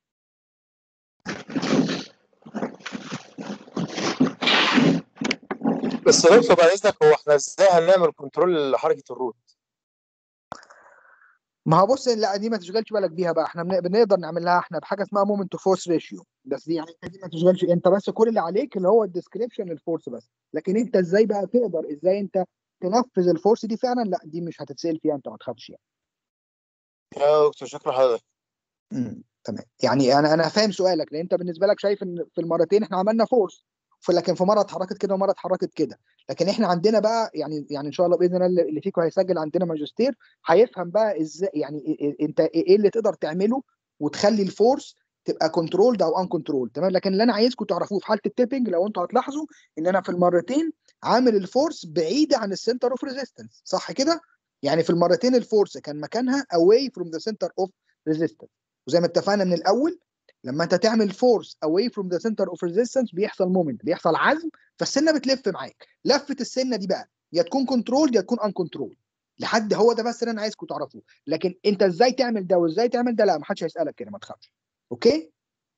بس يا دكتور بعد اذنك هو احنا ازاي هنعمل كنترول لحركه الروت ما هو بص لا دي ما تشغلش بالك بيها بقى احنا بن- بنقدر نعمل لها احنا بحاجه اسمها مومنت تو فورس ريشيو بس دي يعني انت دي ما تشغلش انت بس كل اللي عليك اللي هو الديسكريبشن الفورس بس لكن انت ازاي بقى تقدر ازاي انت تنفذ الفورس دي فعلا لا دي مش هتتسال فيها انت ما تخافش يعني يا دكتور شكرا حضرتك امم تمام يعني انا انا فاهم سؤالك لان انت بالنسبه لك شايف ان في المرتين احنا عملنا فورس ف- لكن في مره اتحركت كده ومره اتحركت كده لكن احنا عندنا بقى يعني يعني ان شاء الله باذن الله اللي اللي فيكم هيسجل عندنا ماجستير هيفهم بقى ازاي يعني إيه- إيه- انت ايه اللي تقدر تعمله وتخلي الفورس تبقى كنترولد او ان كنترول تمام لكن اللي انا عايزكم تعرفوه في حاله التيبنج لو انتوا هتلاحظوا ان انا في المرتين عامل الفورس بعيده عن السنتر اوف ريزيستنس صح كده يعني في المرتين الفورس كان مكانها away from the center of resistance وزي ما اتفقنا من الاول لما انت تعمل فورس away from the center of resistance بيحصل مومنت بيحصل عزم فالسنه بتلف معاك لفه السنه دي بقى يا تكون كنترول يا تكون ان كنترول لحد هو ده بس اللي انا عايزكم تعرفوه لكن انت ازاي تعمل ده وازاي تعمل ده لا ما حدش هيسالك كده ما تخافش اوكي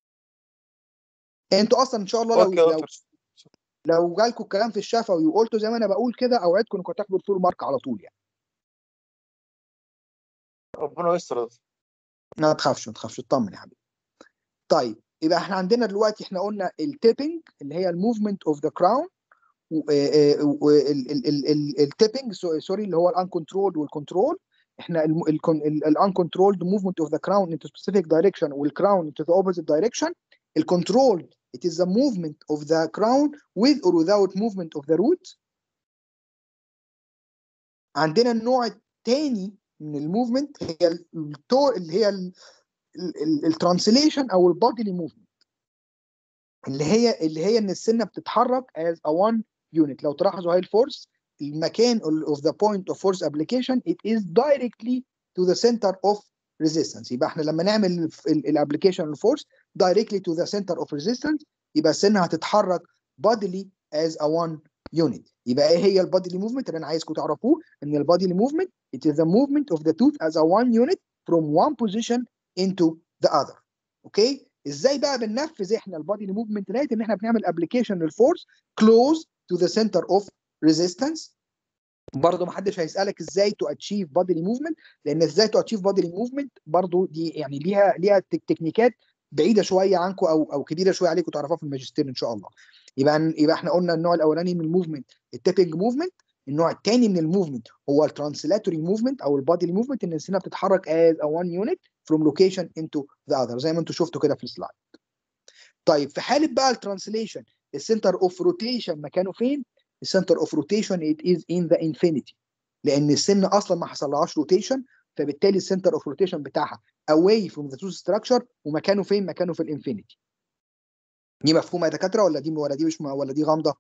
انتوا اصلا ان شاء الله لو اوكي يا لو دكتور لو جالكم الكلام في الشفوي وقلتوا زي ما انا بقول كده اوعدكم انكم تاخدوا الفول مارك على طول يعني ربنا يستر يا دكتور. ما تخافش ما تخافش اطمن يا حبيبي طيب يبقى احنا عندنا دلوقتي احنا قلنا التيبنج اللي هي الموفمنت اوف ذا كراون التيبنج سوري اللي هو الان كنترول والكنترول احنا الان كنترولد موفمنت اوف ذا كراون into specific direction والكراون into the opposite direction الكنترول it is the movement of the crown with or without movement of the root عندنا النوع الثاني من الموفمنت هي التو اللي هي الترانسليشن او البوديلي موفمنت اللي هي اللي هي ان السنه بتتحرك as a one unit لو تلاحظوا هاي الفورس المكان of the point of force application it is directly to the center of resistance يبقى احنا لما نعمل الابلكيشن الفورس directly to the center of resistance يبقى السنه هتتحرك bodily as a one unit يبقى ايه هي البوديلي موفمنت اللي انا عايزكم تعرفوه ان البوديلي موفمنت it is the movement of the tooth as a one unit from one position into the other اوكي ازاي بقى بننفذ احنا البوديلي موفمنت ديت ان احنا بنعمل ابلكيشن للفورس close to the center of resistance برضه ما حدش هيسالك ازاي تو اتشيف بوديلي موفمنت لان ازاي تو اتشيف بوديلي موفمنت برضه دي يعني ليها ليها تك- تكنيكات بعيده شويه عنكم او او كبيره شويه عليكم تعرفوها في الماجستير ان شاء الله يبقى يبقى احنا قلنا النوع الاولاني من الموفمنت التيبنج موفمنت النوع الثاني من الموفمنت هو الترانسلاتوري موفمنت او البوديلي موفمنت ان السنه بتتحرك as a one unit from location into the other زي ما انتم شفتوا كده في السلايد طيب في حاله بقى الترانسليشن السنتر اوف روتيشن مكانه فين السنتر اوف روتيشن it is in the infinity لان السن اصلا ما حصلهاش روتيشن فبالتالي السنتر اوف روتيشن بتاعها away from the tooth structure ومكانه فين مكانه في الانفينيتي دي مفهومه يا دكاتره ولا دي ولا دي مش م- ولا دي غامضه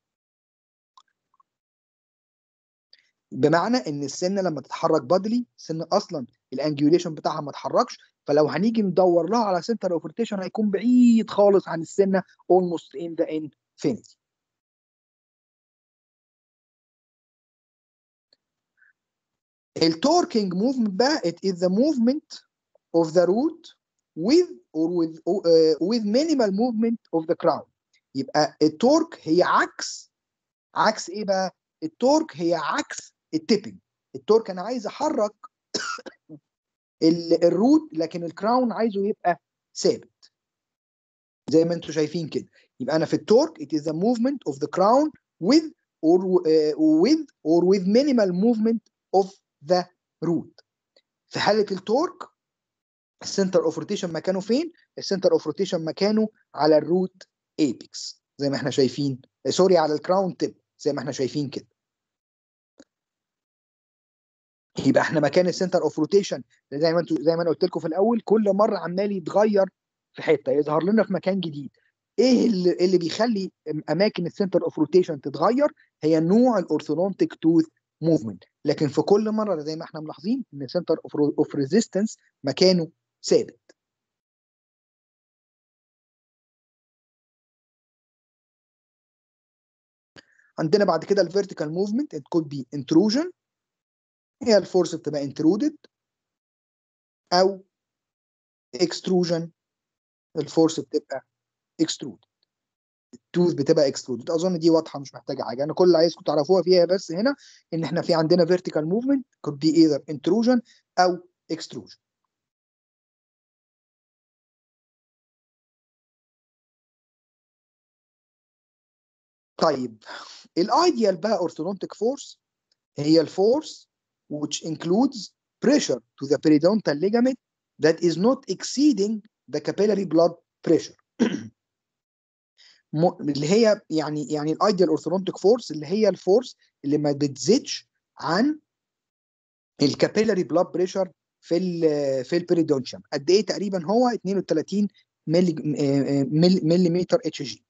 بمعنى ان السن لما تتحرك بادلي السن اصلا الانجيوليشن بتاعها ما اتحركش فلو هنيجي ندور لها على سنتر اوف روتيشن هيكون بعيد خالص عن السنه almost in the infinity التوركينج موفمنت بقى it is the movement of the root with or with uh, with minimal movement of the crown يبقى التورك هي عكس عكس ايه بقى التورك هي عكس التيبنج التورك انا عايز احرك ال- الروت لكن الكراون عايزه يبقى ثابت زي ما انتم شايفين كده يبقى انا في التورك it is the movement of the crown with or uh, with or with minimal movement of the root في حاله التورك السنتر اوف روتيشن مكانه فين السنتر اوف روتيشن مكانه على الروت ايبكس زي ما احنا شايفين سوري على الكراون تيب زي ما احنا شايفين كده يبقى احنا مكان السنتر اوف روتيشن زي ما انتوا زي ما انا قلت لكم في الاول كل مره عمال يتغير في حته يظهر لنا في مكان جديد ايه اللي, اللي بيخلي اماكن السنتر اوف روتيشن تتغير هي نوع الاورثودونتيك توث موفمنت لكن في كل مره زي ما احنا ملاحظين ان السنتر اوف اوف ريزيستنس مكانه ثابت عندنا بعد كده الفيرتيكال موفمنت it could be intrusion هي الفورس بتبقى intruded او extrusion الفورس بتبقى extruded التوث بتبقى extruded اظن دي واضحه مش محتاجه حاجه انا كل اللي عايزكم تعرفوها فيها بس هنا ان احنا في عندنا vertical movement could be either intrusion او extrusion طيب الايديال بقى orthodontic force هي الفورس which includes pressure to the periodontal ligament that is not exceeding the capillary blood pressure م- اللي هي يعني يعني الايديال orthodontic فورس اللي هي الفورس اللي ما بتزيدش عن الكابيلاري بلاد بريشر في ال في البريدونشم قد ايه تقريبا هو 32 ملي مليمتر اتش جي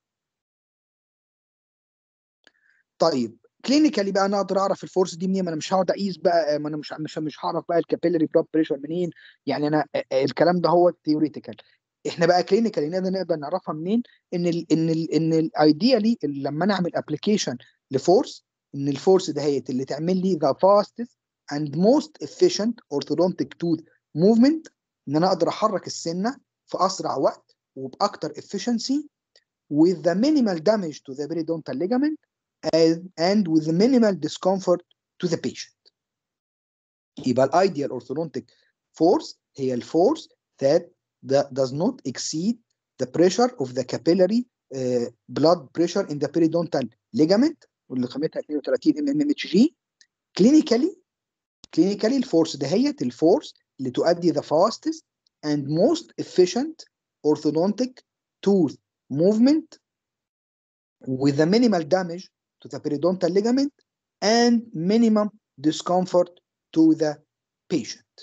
طيب كلينيكالي بقى انا اقدر اعرف الفورس دي منين ما انا مش هقعد اقيس بقى ما انا مش مش مش هعرف بقى الكابيلاري بلاد بريشر منين يعني انا الكلام ده هو ثيوريتيكال احنا بقى كلينيكالي نقدر نقدر نعرفها منين ان ال ان ال ان الايديالي لما انا اعمل ابلكيشن لفورس ان الفورس دهيت اللي تعمل لي ذا fastest and most efficient orthodontic tooth movement ان انا اقدر احرك السنه في اسرع وقت وباكتر efficiency with the minimal damage to the periodontal ligament and, and with the minimal discomfort to the patient. يبقى الايديال orthodontic force هي الفورس that, that does not exceed the pressure of the capillary uh, blood pressure in the periodontal ligament واللي قيمتها 32 ام ام اتش جي كلينيكالي كلينيكالي الفورس دهيت الفورس اللي تؤدي the fastest and most efficient orthodontic tooth movement with the minimal damage to the periodontal ligament and minimum discomfort to the patient.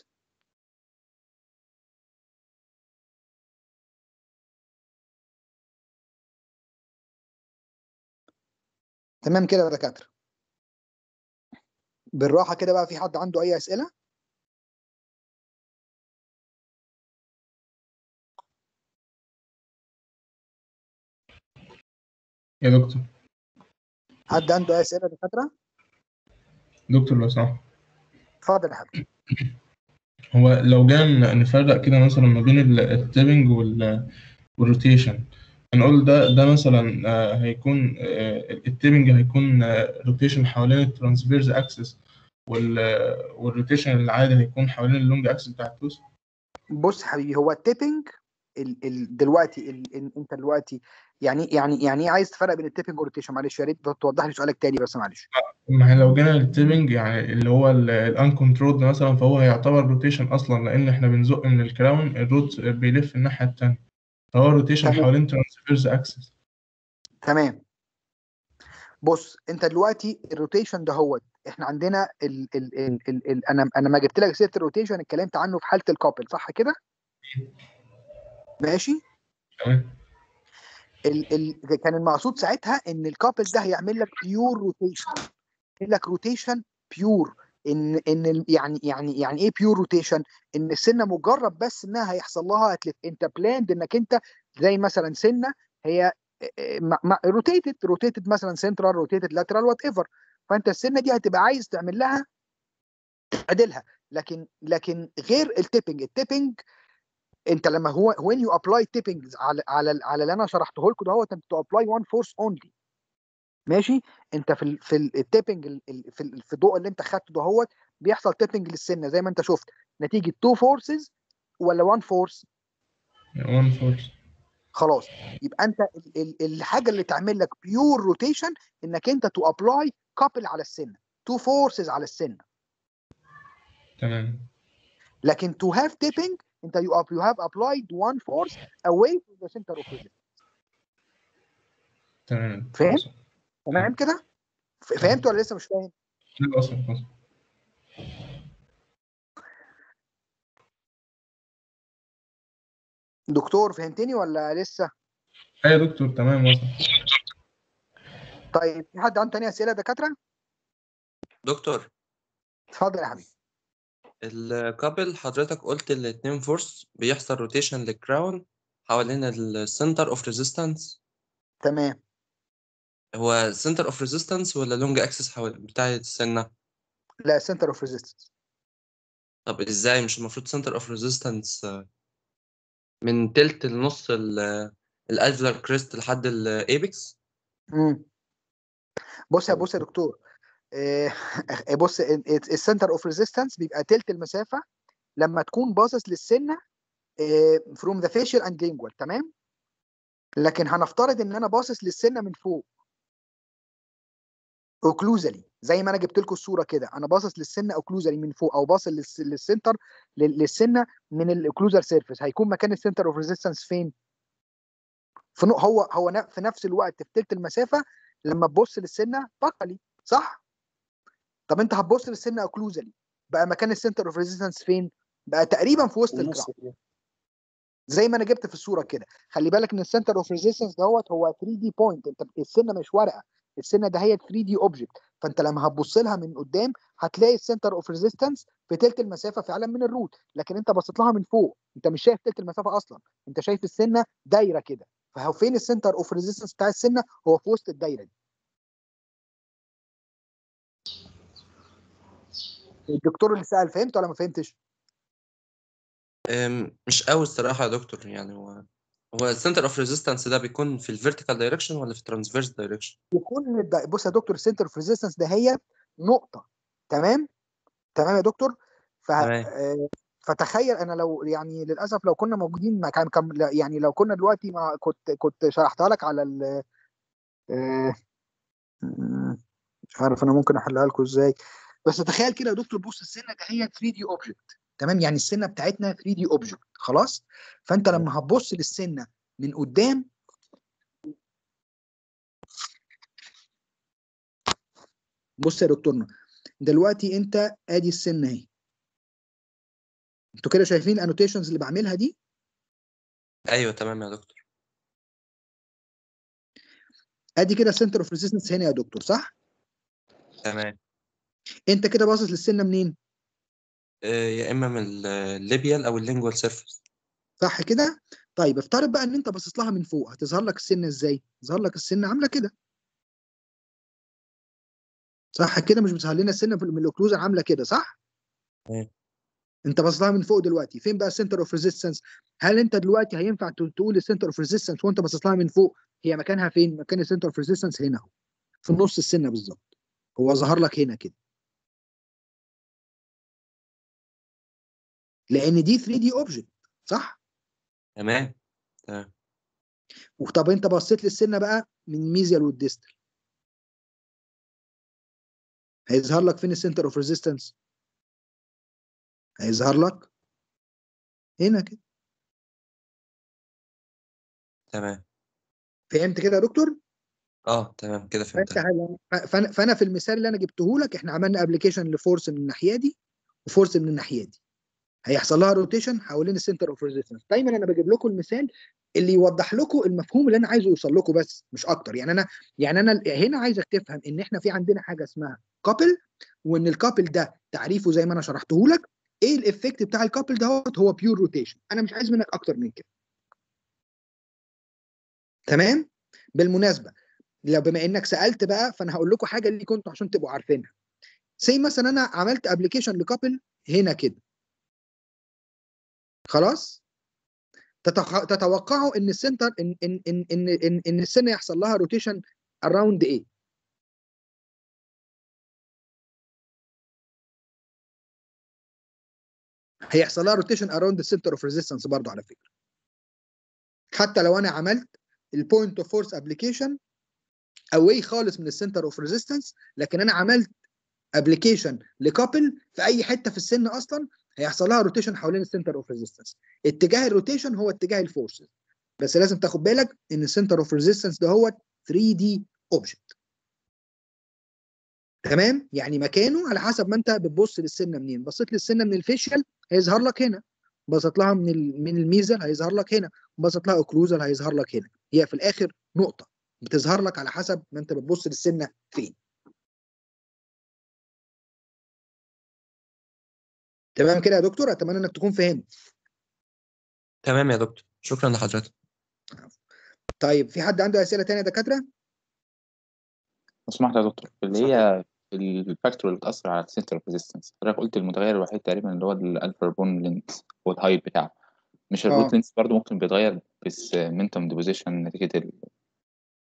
تمام كده يا دكاتره بالراحه كده بقى في حد عنده اي اسئله يا دكتور حد عنده اي اسئله يا دكاتره دكتور لو سمحت اتفضل يا حبيبي هو لو جينا نفرق كده مثلا ما بين ال- التيبنج وال والروتيشن هنقول ده ده مثلا آه، هيكون آه، التيبنج هيكون روتيشن حوالين الترانسفيرز اكسس والروتيشن العادي هيكون حوالين اللونج اكسس بتاع التوث بص يا حبيبي هو التيبنج ال ال دلوقتي ال ال انت دلوقتي يعني يعني يعني ايه عايز تفرق بين التيبنج والروتيشن معلش يا ريت توضح لي سؤالك تاني بس معلش ما هي لو جينا للتيبنج يعني اللي هو الان كنترولد مثلا فهو هيعتبر روتيشن اصلا لان احنا بنزق من الكراون الروت بيلف الناحيه التانيه فهو روتيشن تمام. حوالين ترانسفيرز اكسس تمام بص انت دلوقتي الروتيشن ده هو احنا عندنا ال ال ال ال ال انا انا ما جبت لك سيره الروتيشن اتكلمت عنه في حاله الكابل صح كده ماشي تمام ال ال كان المقصود ساعتها ان الكابل ده هيعمل لك بيور روتيشن يعمل لك روتيشن بيور ان ان ال- يعني يعني يعني ايه بيور روتيشن ان السنه مجرد بس انها هيحصل لها هتلف انت بلاند انك انت زي مثلا سنه هي روتيتد روتيتد مثلا سنترال روتيتد لاترال وات ايفر فانت السنه دي هتبقى عايز تعمل لها تعدلها لكن لكن غير التيبنج التيبنج انت لما هو when you apply tipping على على على اللي انا شرحته لكم دوت انت apply one force only ماشي انت في ال في التيبنج في ال- في الضوء اللي انت خدته دهوت بيحصل تيبنج للسنه زي ما انت شفت نتيجه تو فورسز ولا وان فورس وان فورس خلاص يبقى انت ال ال الحاجه اللي تعمل لك بيور روتيشن انك انت تو ابلاي كابل على السنه تو فورسز على السنه تمام لكن تو هاف تيبنج انت يو يو هاف ابلايد وان فورس اواي تو ذا سنتر اوف تمام فاهم؟ تمام كده ف- فهمت ولا لسه مش فاهم لا اصلا اصلا دكتور فهمتني ولا لسه ايوه يا دكتور تمام وصل طيب في حد عنده تاني اسئله يا دكاتره دكتور اتفضل يا حبيبي الكابل حضرتك قلت الاتنين فورس بيحصل روتيشن للكراون حوالين السنتر اوف ريزيستنس تمام هو سنتر اوف ريزيستنس ولا لونج اكسس حوالين بتاع السنة لا سنتر اوف ريزيستنس طب ازاي مش المفروض سنتر اوف ريزيستنس من تلت لنص الالفلر كريست لحد الايبكس امم بص يا بص يا دكتور آه، بص السنتر اوف ريزيستنس بيبقى تلت المسافه لما تكون باصص للسنه فروم ذا فيشل اند lingual تمام لكن هنفترض ان انا باصص للسنه من فوق اوكلوزالي زي ما انا جبت لكم الصوره كده انا باصص للسنه اوكلوزالي من فوق او باصص للس- للسنتر لل- للسنه من الاوكلوزال سيرفيس هيكون مكان السنتر اوف ريزيستنس فين في نق- هو هو ن- في نفس الوقت في تلت المسافه لما تبص للسنه بقلي صح طب انت هتبص للسنه اوكلوزالي بقى مكان السنتر اوف ريزيستنس فين بقى تقريبا في وسط النص الكراون كده زي ما انا جبت في الصوره كده خلي بالك ان السنتر اوف ريزيستنس دوت هو 3 دي بوينت انت السنه مش ورقه السنه ده هي 3 دي اوبجكت فانت لما هتبص لها من قدام هتلاقي السنتر اوف ريزيستنس في تلت المسافه فعلا من الروت لكن انت بصيت لها من فوق انت مش شايف تلت المسافه اصلا انت شايف السنه دايره كده فهو فين السنتر اوف ريزيستنس بتاع السنه هو في وسط الدايره دي الدكتور اللي سال فهمت ولا ما فهمتش أم، مش قوي الصراحة يا دكتور يعني هو هو السنتر اوف ريزيستنس ده بيكون في الفيرتيكال دايركشن ولا في الترانسفيرس دايركشن؟ يكون الد- بص يا دكتور السنتر اوف ريزيستنس ده هي نقطه تمام تمام يا دكتور ف تمام. آه، فتخيل انا لو يعني للاسف لو كنا موجودين ما كان كان- لا، يعني لو كنا دلوقتي ما كنت كنت شرحتها لك على ال آه، م- مش عارف انا ممكن احلها لكم ازاي بس تخيل كده يا دكتور بص السنه ده هي 3 دي اوبجكت تمام يعني السنه بتاعتنا 3 دي اوبجكت خلاص فانت لما هتبص للسنه من قدام بص يا دكتورنا دلوقتي انت ادي السنه اهي انتوا كده شايفين الانوتيشنز اللي بعملها دي ايوه تمام يا دكتور ادي كده سنتر اوف ريزيستنس هنا يا دكتور صح تمام انت كده باصص للسنه منين آه، يا اما من الليبيال او اللينجوال سيرفيس صح كده طيب افترض بقى ان انت باصص لها من فوق هتظهر لك السنه ازاي تظهر لك السنه عامله كده صح كده مش بتظهر لنا السنه في- من الاوكلوجن عامله كده صح تمام. انت باصص لها من فوق دلوقتي فين بقى السنتر اوف ريزيستنس هل انت دلوقتي هينفع ت- تقول السنتر اوف ريزيستنس وانت باصص لها من فوق هي مكانها فين مكان السنتر اوف ريزيستنس هنا اهو في نص السنه بالظبط هو ظهر لك هنا كده لان دي 3 دي اوبجكت صح تمام تمام وطب انت بصيت للسنه بقى من الميزيال والديستال هيظهر لك فين السنتر اوف ريزيستنس هيظهر لك هنا كده تمام فهمت كده يا دكتور اه تمام كده فانت فهمت هل- فانا فانا في المثال اللي انا جبته لك احنا عملنا ابلكيشن لفورس من الناحيه دي وفورس من الناحيه دي هيحصل لها روتيشن حوالين السنتر اوف ريزيستنس دايما انا بجيب لكم المثال اللي يوضح لكم المفهوم اللي انا عايزه يوصل لكم بس مش اكتر يعني انا يعني انا هنا عايزك تفهم ان احنا في عندنا حاجه اسمها كابل وان الكابل ده تعريفه زي ما انا شرحته لك ايه الايفكت بتاع الكابل دوت هو بيور روتيشن انا مش عايز منك اكتر من كده تمام بالمناسبه لو بما انك سالت بقى فانا هقول لكم حاجه اللي كنتوا عشان تبقوا عارفينها زي مثلا انا عملت ابلكيشن لكابل هنا كده خلاص تتخ... تتوقعوا ان السنتر ان ان ان ان ان, إن السنه يحصل لها روتيشن اراوند ايه هيحصل لها روتيشن اراوند السنتر اوف ريزيستنس برضه على فكره حتى لو انا عملت البوينت اوف فورس ابلكيشن اواي خالص من السنتر اوف ريزيستنس لكن انا عملت ابلكيشن لكابل في اي حته في السن اصلا هيحصل لها روتيشن حوالين السنتر اوف ريزيستنس اتجاه الروتيشن هو اتجاه الفورسز بس لازم تاخد بالك ان السنتر اوف ريزيستنس ده هو 3 دي اوبجكت تمام يعني مكانه على حسب ما انت بتبص للسنه منين بصيت للسنه من الفيشيال هيظهر لك هنا بصيت لها من ال- من الميزل هيظهر لك هنا بصيت لها اوكلوزال هيظهر لك هنا هي في الاخر نقطه بتظهر لك على حسب ما انت بتبص للسنه فين تمام كده يا دكتور اتمنى انك تكون فهمت تمام يا دكتور شكرا لحضرتك طيب في حد عنده اسئله تانية يا دكاتره لو سمحت يا دكتور اللي هي الفاكتور اللي بتأثر على السنتر اوف ريزيستنس حضرتك قلت المتغير الوحيد تقريبا اللي هو الالفا بون لينس هو الهايت بتاعه مش آه. الروت لينس برضه ممكن بيتغير بس منتم ديبوزيشن نتيجة ال-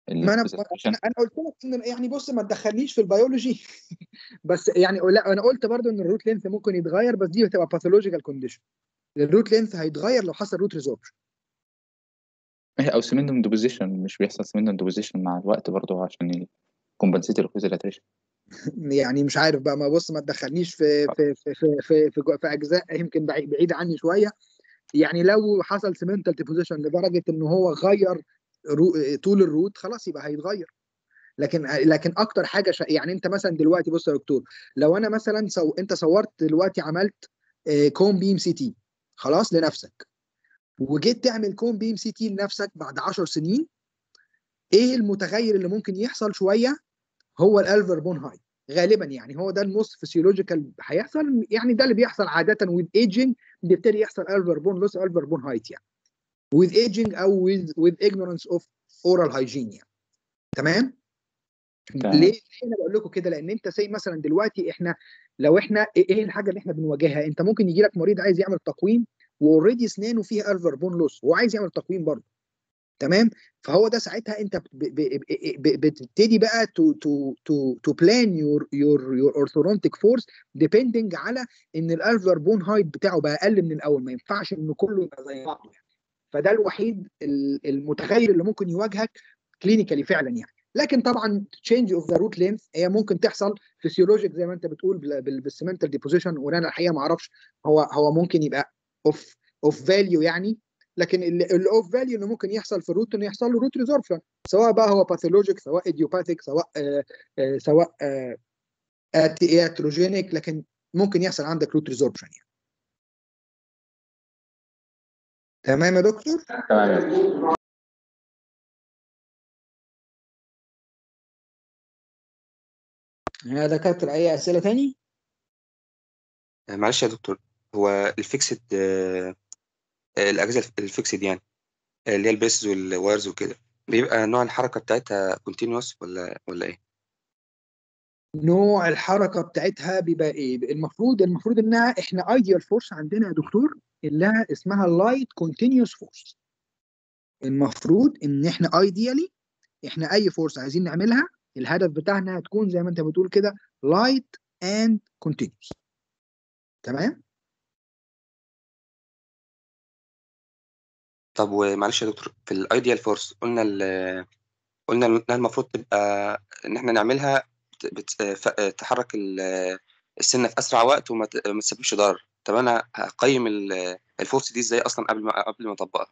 ما انا البرزنتيشن انا أنا قلت لك ان يعني بص ما تدخلنيش في البيولوجي بس يعني لا انا قلت برضو ان الروت لينث ممكن يتغير بس دي هتبقى باثولوجيكال كونديشن الروت لينث هيتغير لو حصل روت ريزوربشن او سيمنتوم ديبوزيشن مش بيحصل سيمنتوم ديبوزيشن مع الوقت برضه عشان يكمبنسيت الكوزيلاتريشن يعني مش عارف بقى ما بص ما تدخلنيش في في في في في, في, في اجزاء يمكن بعيد بعيده عني شويه يعني لو حصل سيمنتال ديبوزيشن لدرجه ان هو غير رو طول الروت خلاص يبقى هيتغير لكن لكن اكتر حاجه شا يعني انت مثلا دلوقتي بص يا دكتور لو انا مثلا سو انت صورت دلوقتي عملت كوم بيم سي تي خلاص لنفسك وجيت تعمل كوم بيم سي تي لنفسك بعد 10 سنين ايه المتغير اللي ممكن يحصل شويه هو الالفر بون هايت غالبا يعني هو ده النص فيسيولوجيكال هيحصل يعني ده اللي بيحصل عاده وذ ايجنج بيبتدي يحصل الفر بون لوس الفر بون هايت يعني with aging او with with ignorance of oral hygiene يعني تمام تمام. ليه ليه انا بقول لكم كده لان انت زي مثلا دلوقتي احنا لو احنا ايه الحاجه اللي احنا بنواجهها انت ممكن يجي لك مريض عايز يعمل تقويم واوريدي اسنانه فيها الفر بون لوس وهو عايز يعمل تقويم برضه تمام فهو ده ساعتها انت ب- ب- ب- بتبتدي بقى تو تو تو تو بلان يور يور يور اورثورونتيك فورس ديبندنج على ان الالفر بون هايت بتاعه بقى اقل من الاول ما ينفعش ان كله يبقى زي بعضه يعني. فده الوحيد ال- المتغير اللي ممكن يواجهك كلينيكالي فعلا يعني لكن طبعا تشينج اوف ذا روت لينث هي ممكن تحصل فيسيولوجيك زي ما انت بتقول بالسيمنتال ديبوزيشن وانا الحقيقه ما اعرفش هو هو ممكن يبقى اوف اوف فاليو يعني لكن الاوف فاليو اللي ممكن يحصل في الروت انه يحصل له روت ريزوربشن سواء بقى هو باثولوجيك سواء ايديوباثيك سواء آه آه سواء اتروجينيك لكن ممكن يحصل عندك روت ريزوربشن يعني تمام يا دكتور تمام يا دكاتره اي اسئله تاني آه، معلش يا دكتور هو الفيكسد آه، آه، الأجهزة الفيكسد يعني آه، اللي هي البيسز والوايرز وكده بيبقى نوع الحركة بتاعتها كونتينوس ولا ولا إيه؟ نوع الحركه بتاعتها بيبقى ايه المفروض المفروض انها احنا ايديال فورس عندنا يا دكتور اللي اسمها لايت كونتينوس فورس المفروض ان احنا ايديالي احنا اي فورس عايزين نعملها الهدف بتاعنا هتكون زي ما انت بتقول كده لايت اند كونتينوس تمام طب ومعلش يا دكتور في الايديال فورس قلنا ال- قلنا انها المفروض تبقى ان احنا نعملها بت- بت- ف- تحرك ال- السنه في اسرع وقت وما ت- ما تسببش ضرر طب انا هقيم ال- الفورس دي ازاي اصلا قبل ما قبل ما اطبقها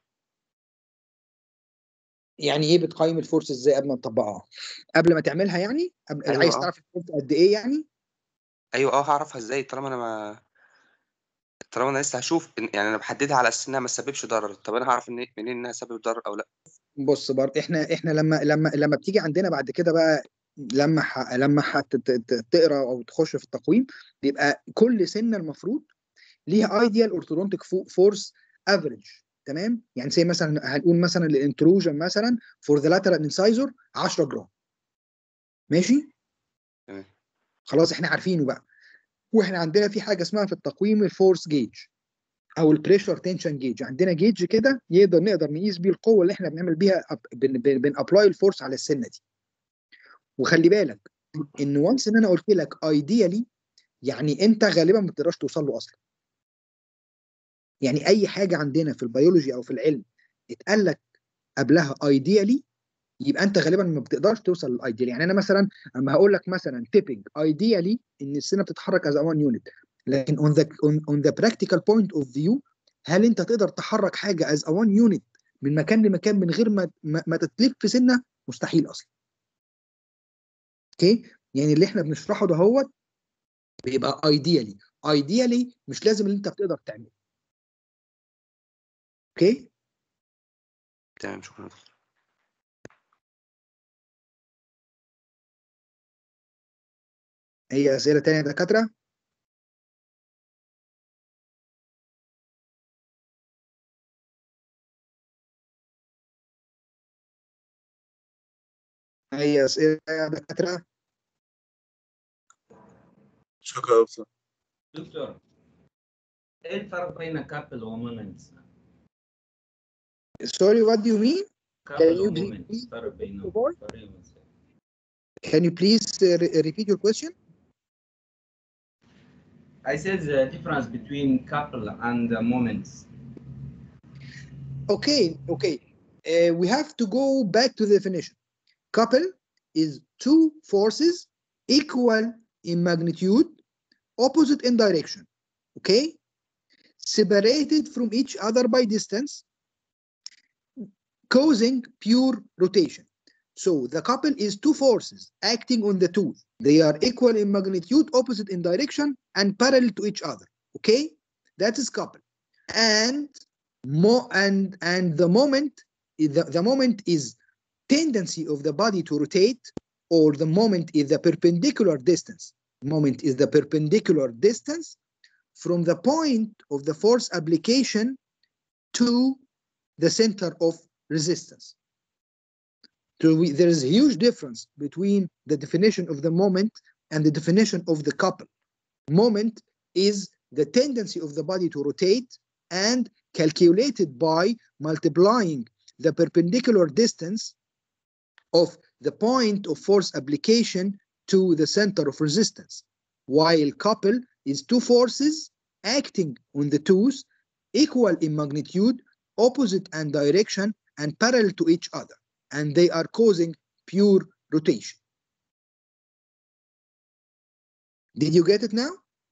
يعني ايه بتقيم الفورس ازاي قبل ما تطبقها قبل ما تعملها يعني قبل أيوة، عايز آه. تعرف الفورس قد ايه يعني ايوه اه هعرفها ازاي طالما انا ما طالما انا لسه هشوف إن- يعني انا بحددها على اساس انها ما تسببش ضرر طب انا هعرف إن- منين انها تسبب ضرر او لا بص برضه احنا احنا لما لما لما بتيجي عندنا بعد كده بقى لما ح... لما هتقرا او تخش في التقويم بيبقى كل سنه المفروض ليها ايديال اورثودونتيك فورس افريج تمام يعني زي مثلا هنقول مثلا الانتروجن مثلا فور ذا لاترال انسايزور 10 جرام ماشي تمام خلاص احنا عارفينه بقى واحنا عندنا في حاجه اسمها في التقويم الفورس جيج او البريشر تنشن جيج عندنا جيج كده يقدر نقدر نقيس بيه القوه اللي احنا بنعمل بيها بن ابلاي الفورس على السنه دي وخلي بالك ان وانس ان انا قلت لك ايديالي يعني انت غالبا ما بتقدرش توصل له اصلا يعني اي حاجه عندنا في البيولوجي او في العلم اتقال لك قبلها ايديالي يبقى انت غالبا ما بتقدرش توصل للايديال يعني انا مثلا اما هقول لك مثلا تيبنج ايديالي ان السنه بتتحرك از 1 يونت لكن اون ذا اون ذا براكتيكال بوينت اوف فيو هل انت تقدر تحرك حاجه از 1 يونت من مكان لمكان من غير ما ما, ما تتلف في سنه مستحيل اصلا اوكي يعني اللي احنا بنشرحه ده هو بيبقى ايديالي ايديالي مش لازم اللي انت بتقدر تعمله اوكي تمام شكرا يا دكتور اي اسئله تانية يا دكاتره اي اسئله يا دكاتره شكرا يا دكتور دكتور ايه الفرق بين كابل ومومنتس؟ سوري وات دو يو مين Can you please, can you please uh, re- repeat your question? I said the difference between couple and uh, moments. Okay, okay. Uh, we have to go back to the definition. Couple is two forces equal in magnitude, opposite in direction. Okay? Separated from each other by distance, causing pure rotation. So the couple is two forces acting on the tooth. They are equal in magnitude, opposite in direction, and parallel to each other. Okay? That is couple. And mo and and the moment the, the moment is tendency of the body to rotate or the moment is the perpendicular distance moment is the perpendicular distance from the point of the force application to the center of resistance so we, there is a huge difference between the definition of the moment and the definition of the couple moment is the tendency of the body to rotate and calculated by multiplying the perpendicular distance of the point of force application to the center of resistance, while couple is two forces acting on the tooth equal in magnitude, opposite and direction, and parallel to each other, and they are causing pure rotation. Did you get it now?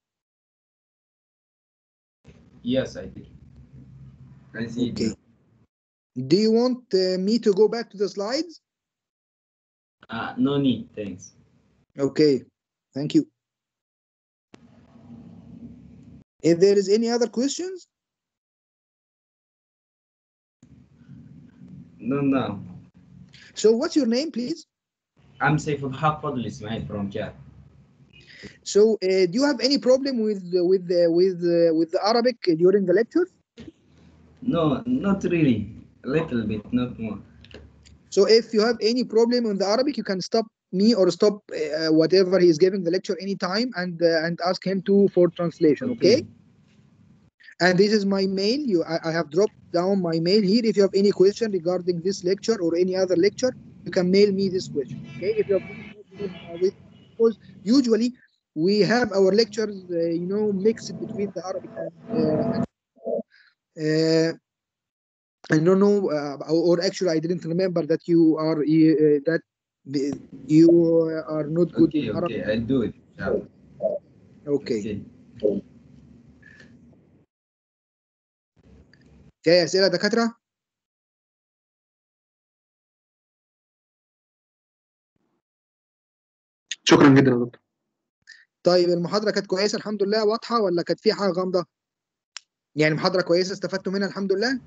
Yes, I did. I see. Okay. Do you want uh, me to go back to the slides? Uh, no need, thanks. Okay, thank you. If there is any other questions, No, no. so what's your name, please? I'm Saiful Haq Fadl Ismail from Cat. So, uh, do you have any problem with with uh, with uh, with the Arabic during the lecture? No, not really. A little bit, not more. So, if you have any problem on the Arabic, you can stop me or stop uh, whatever he is giving the lecture anytime and uh, and ask him to for translation. Okay. And this is my mail. You, I, I have dropped down my mail here. If you have any question regarding this lecture or any other lecture, you can mail me this question. Okay. If you have any problem, uh, with, because usually we have our lectures, uh, you know, mixed between the Arabic and. Uh, uh, I don't know, uh, or actually, I didn't remember that you are uh, that the- you are not good Okay, in Arabic. okay, I'll do it. inshallah. Okay. في أسئلة يا دكاترة؟ شكرا جدا يا دكتور طيب المحاضرة كانت كويسة الحمد لله واضحة ولا كانت في حاجة غامضة؟ يعني محاضرة كويسة استفدتوا منها الحمد لله؟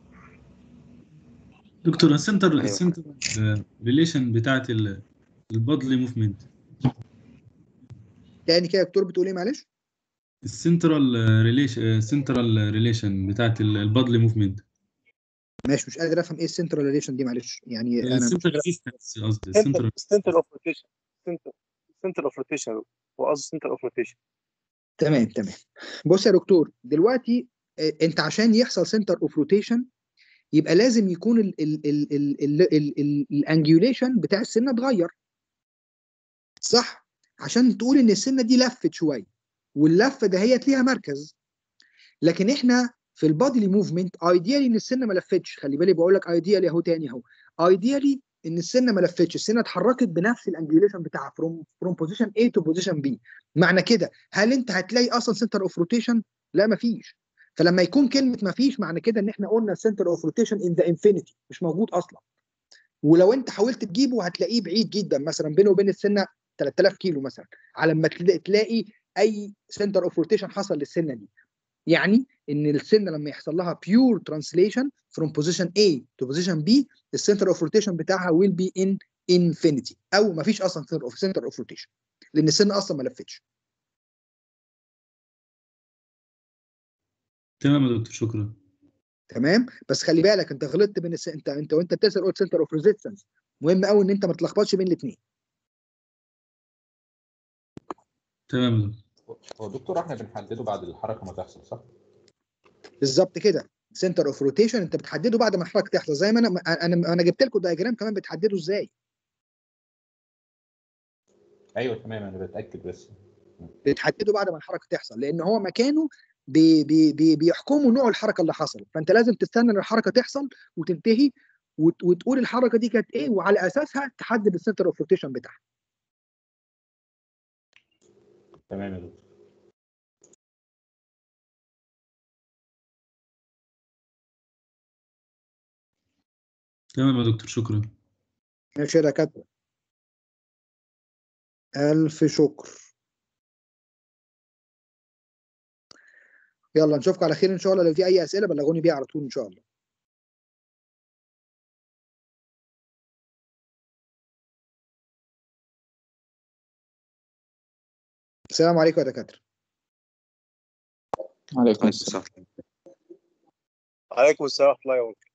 دكتور السنتر السنتر ريليشن بتاعت البادلي موفمنت تاني كده يا دكتور بتقول ايه معلش؟ السنترال ريليشن سنترال ريليشن بتاعت البادلي موفمنت ماشي مش قادر افهم ايه السنترال ريليشن دي معلش يعني انا مش السنتر قادر ريزيستنس قصدي السنتر سنتر اوف روتيشن سنتر سنتر اوف روتيشن هو قصده سنتر اوف روتيشن تمام تمام بص يا دكتور دلوقتي آه، انت عشان يحصل سنتر اوف روتيشن يبقى لازم يكون ال ال ال ال ال ال ال الانجيوليشن بتاع السنه اتغير صح عشان تقول ان السنه دي لفت شويه واللفه دهيت ليها مركز لكن احنا في البادي موفمنت ايديالي ان السنه ما لفتش خلي بالي بقول لك ايديالي اهو تاني اهو ايديالي ان السنه ما لفتش السنه اتحركت بنفس الانجيوليشن بتاعها فروم فروم بوزيشن A تو بوزيشن B معنى كده هل انت هتلاقي اصلا سنتر اوف روتيشن لا مفيش فلما يكون كلمه مفيش معنى كده ان احنا قلنا سنتر اوف روتيشن ان ذا انفينيتي مش موجود اصلا ولو انت حاولت تجيبه هتلاقيه بعيد جدا مثلا بينه وبين السنه 3000 كيلو مثلا على ما تلا- تلاقي اي سنتر اوف روتيشن حصل للسنه دي يعني ان السنه لما يحصل لها بيور ترانسليشن فروم بوزيشن A تو بوزيشن B السنتر اوف روتيشن بتاعها ويل بي ان انفينيتي او ما فيش اصلا سنتر اوف سنتر اوف روتيشن لان السنه اصلا ما لفتش تمام يا دكتور شكرا تمام بس خلي بالك انت غلطت بين الس... انت انت وانت بتسال قلت سنتر اوف ريزيستنس مهم قوي ان انت ما تلخبطش بين الاثنين تمام يا دكتور هو دكتور احنا بنحدده بعد الحركه ما تحصل صح؟ بالظبط كده سنتر اوف روتيشن انت بتحدده بعد ما الحركه تحصل زي ما انا انا انا جبت لكم دايجرام كمان بتحدده ازاي ايوه تمام انا بتاكد بس بتحدده بعد ما الحركه تحصل لان هو مكانه بي بي بي بيحكموا نوع الحركه اللي حصلت فانت لازم تستنى ان الحركه تحصل وتنتهي وت- وتقول الحركه دي كانت ايه وعلى اساسها تحدد السنتر اوف روتيشن بتاعها تمام يا دكتور تمام يا دكتور شكرا ماشي يا دكاتره الف شكر يلا نشوفكم على خير ان شاء الله لو في اي اسئله بلغوني بيها على طول ان شاء الله السلام عليكم يا دكاتره عليكم السلام عليكم السلام ورحمة الله وبركاته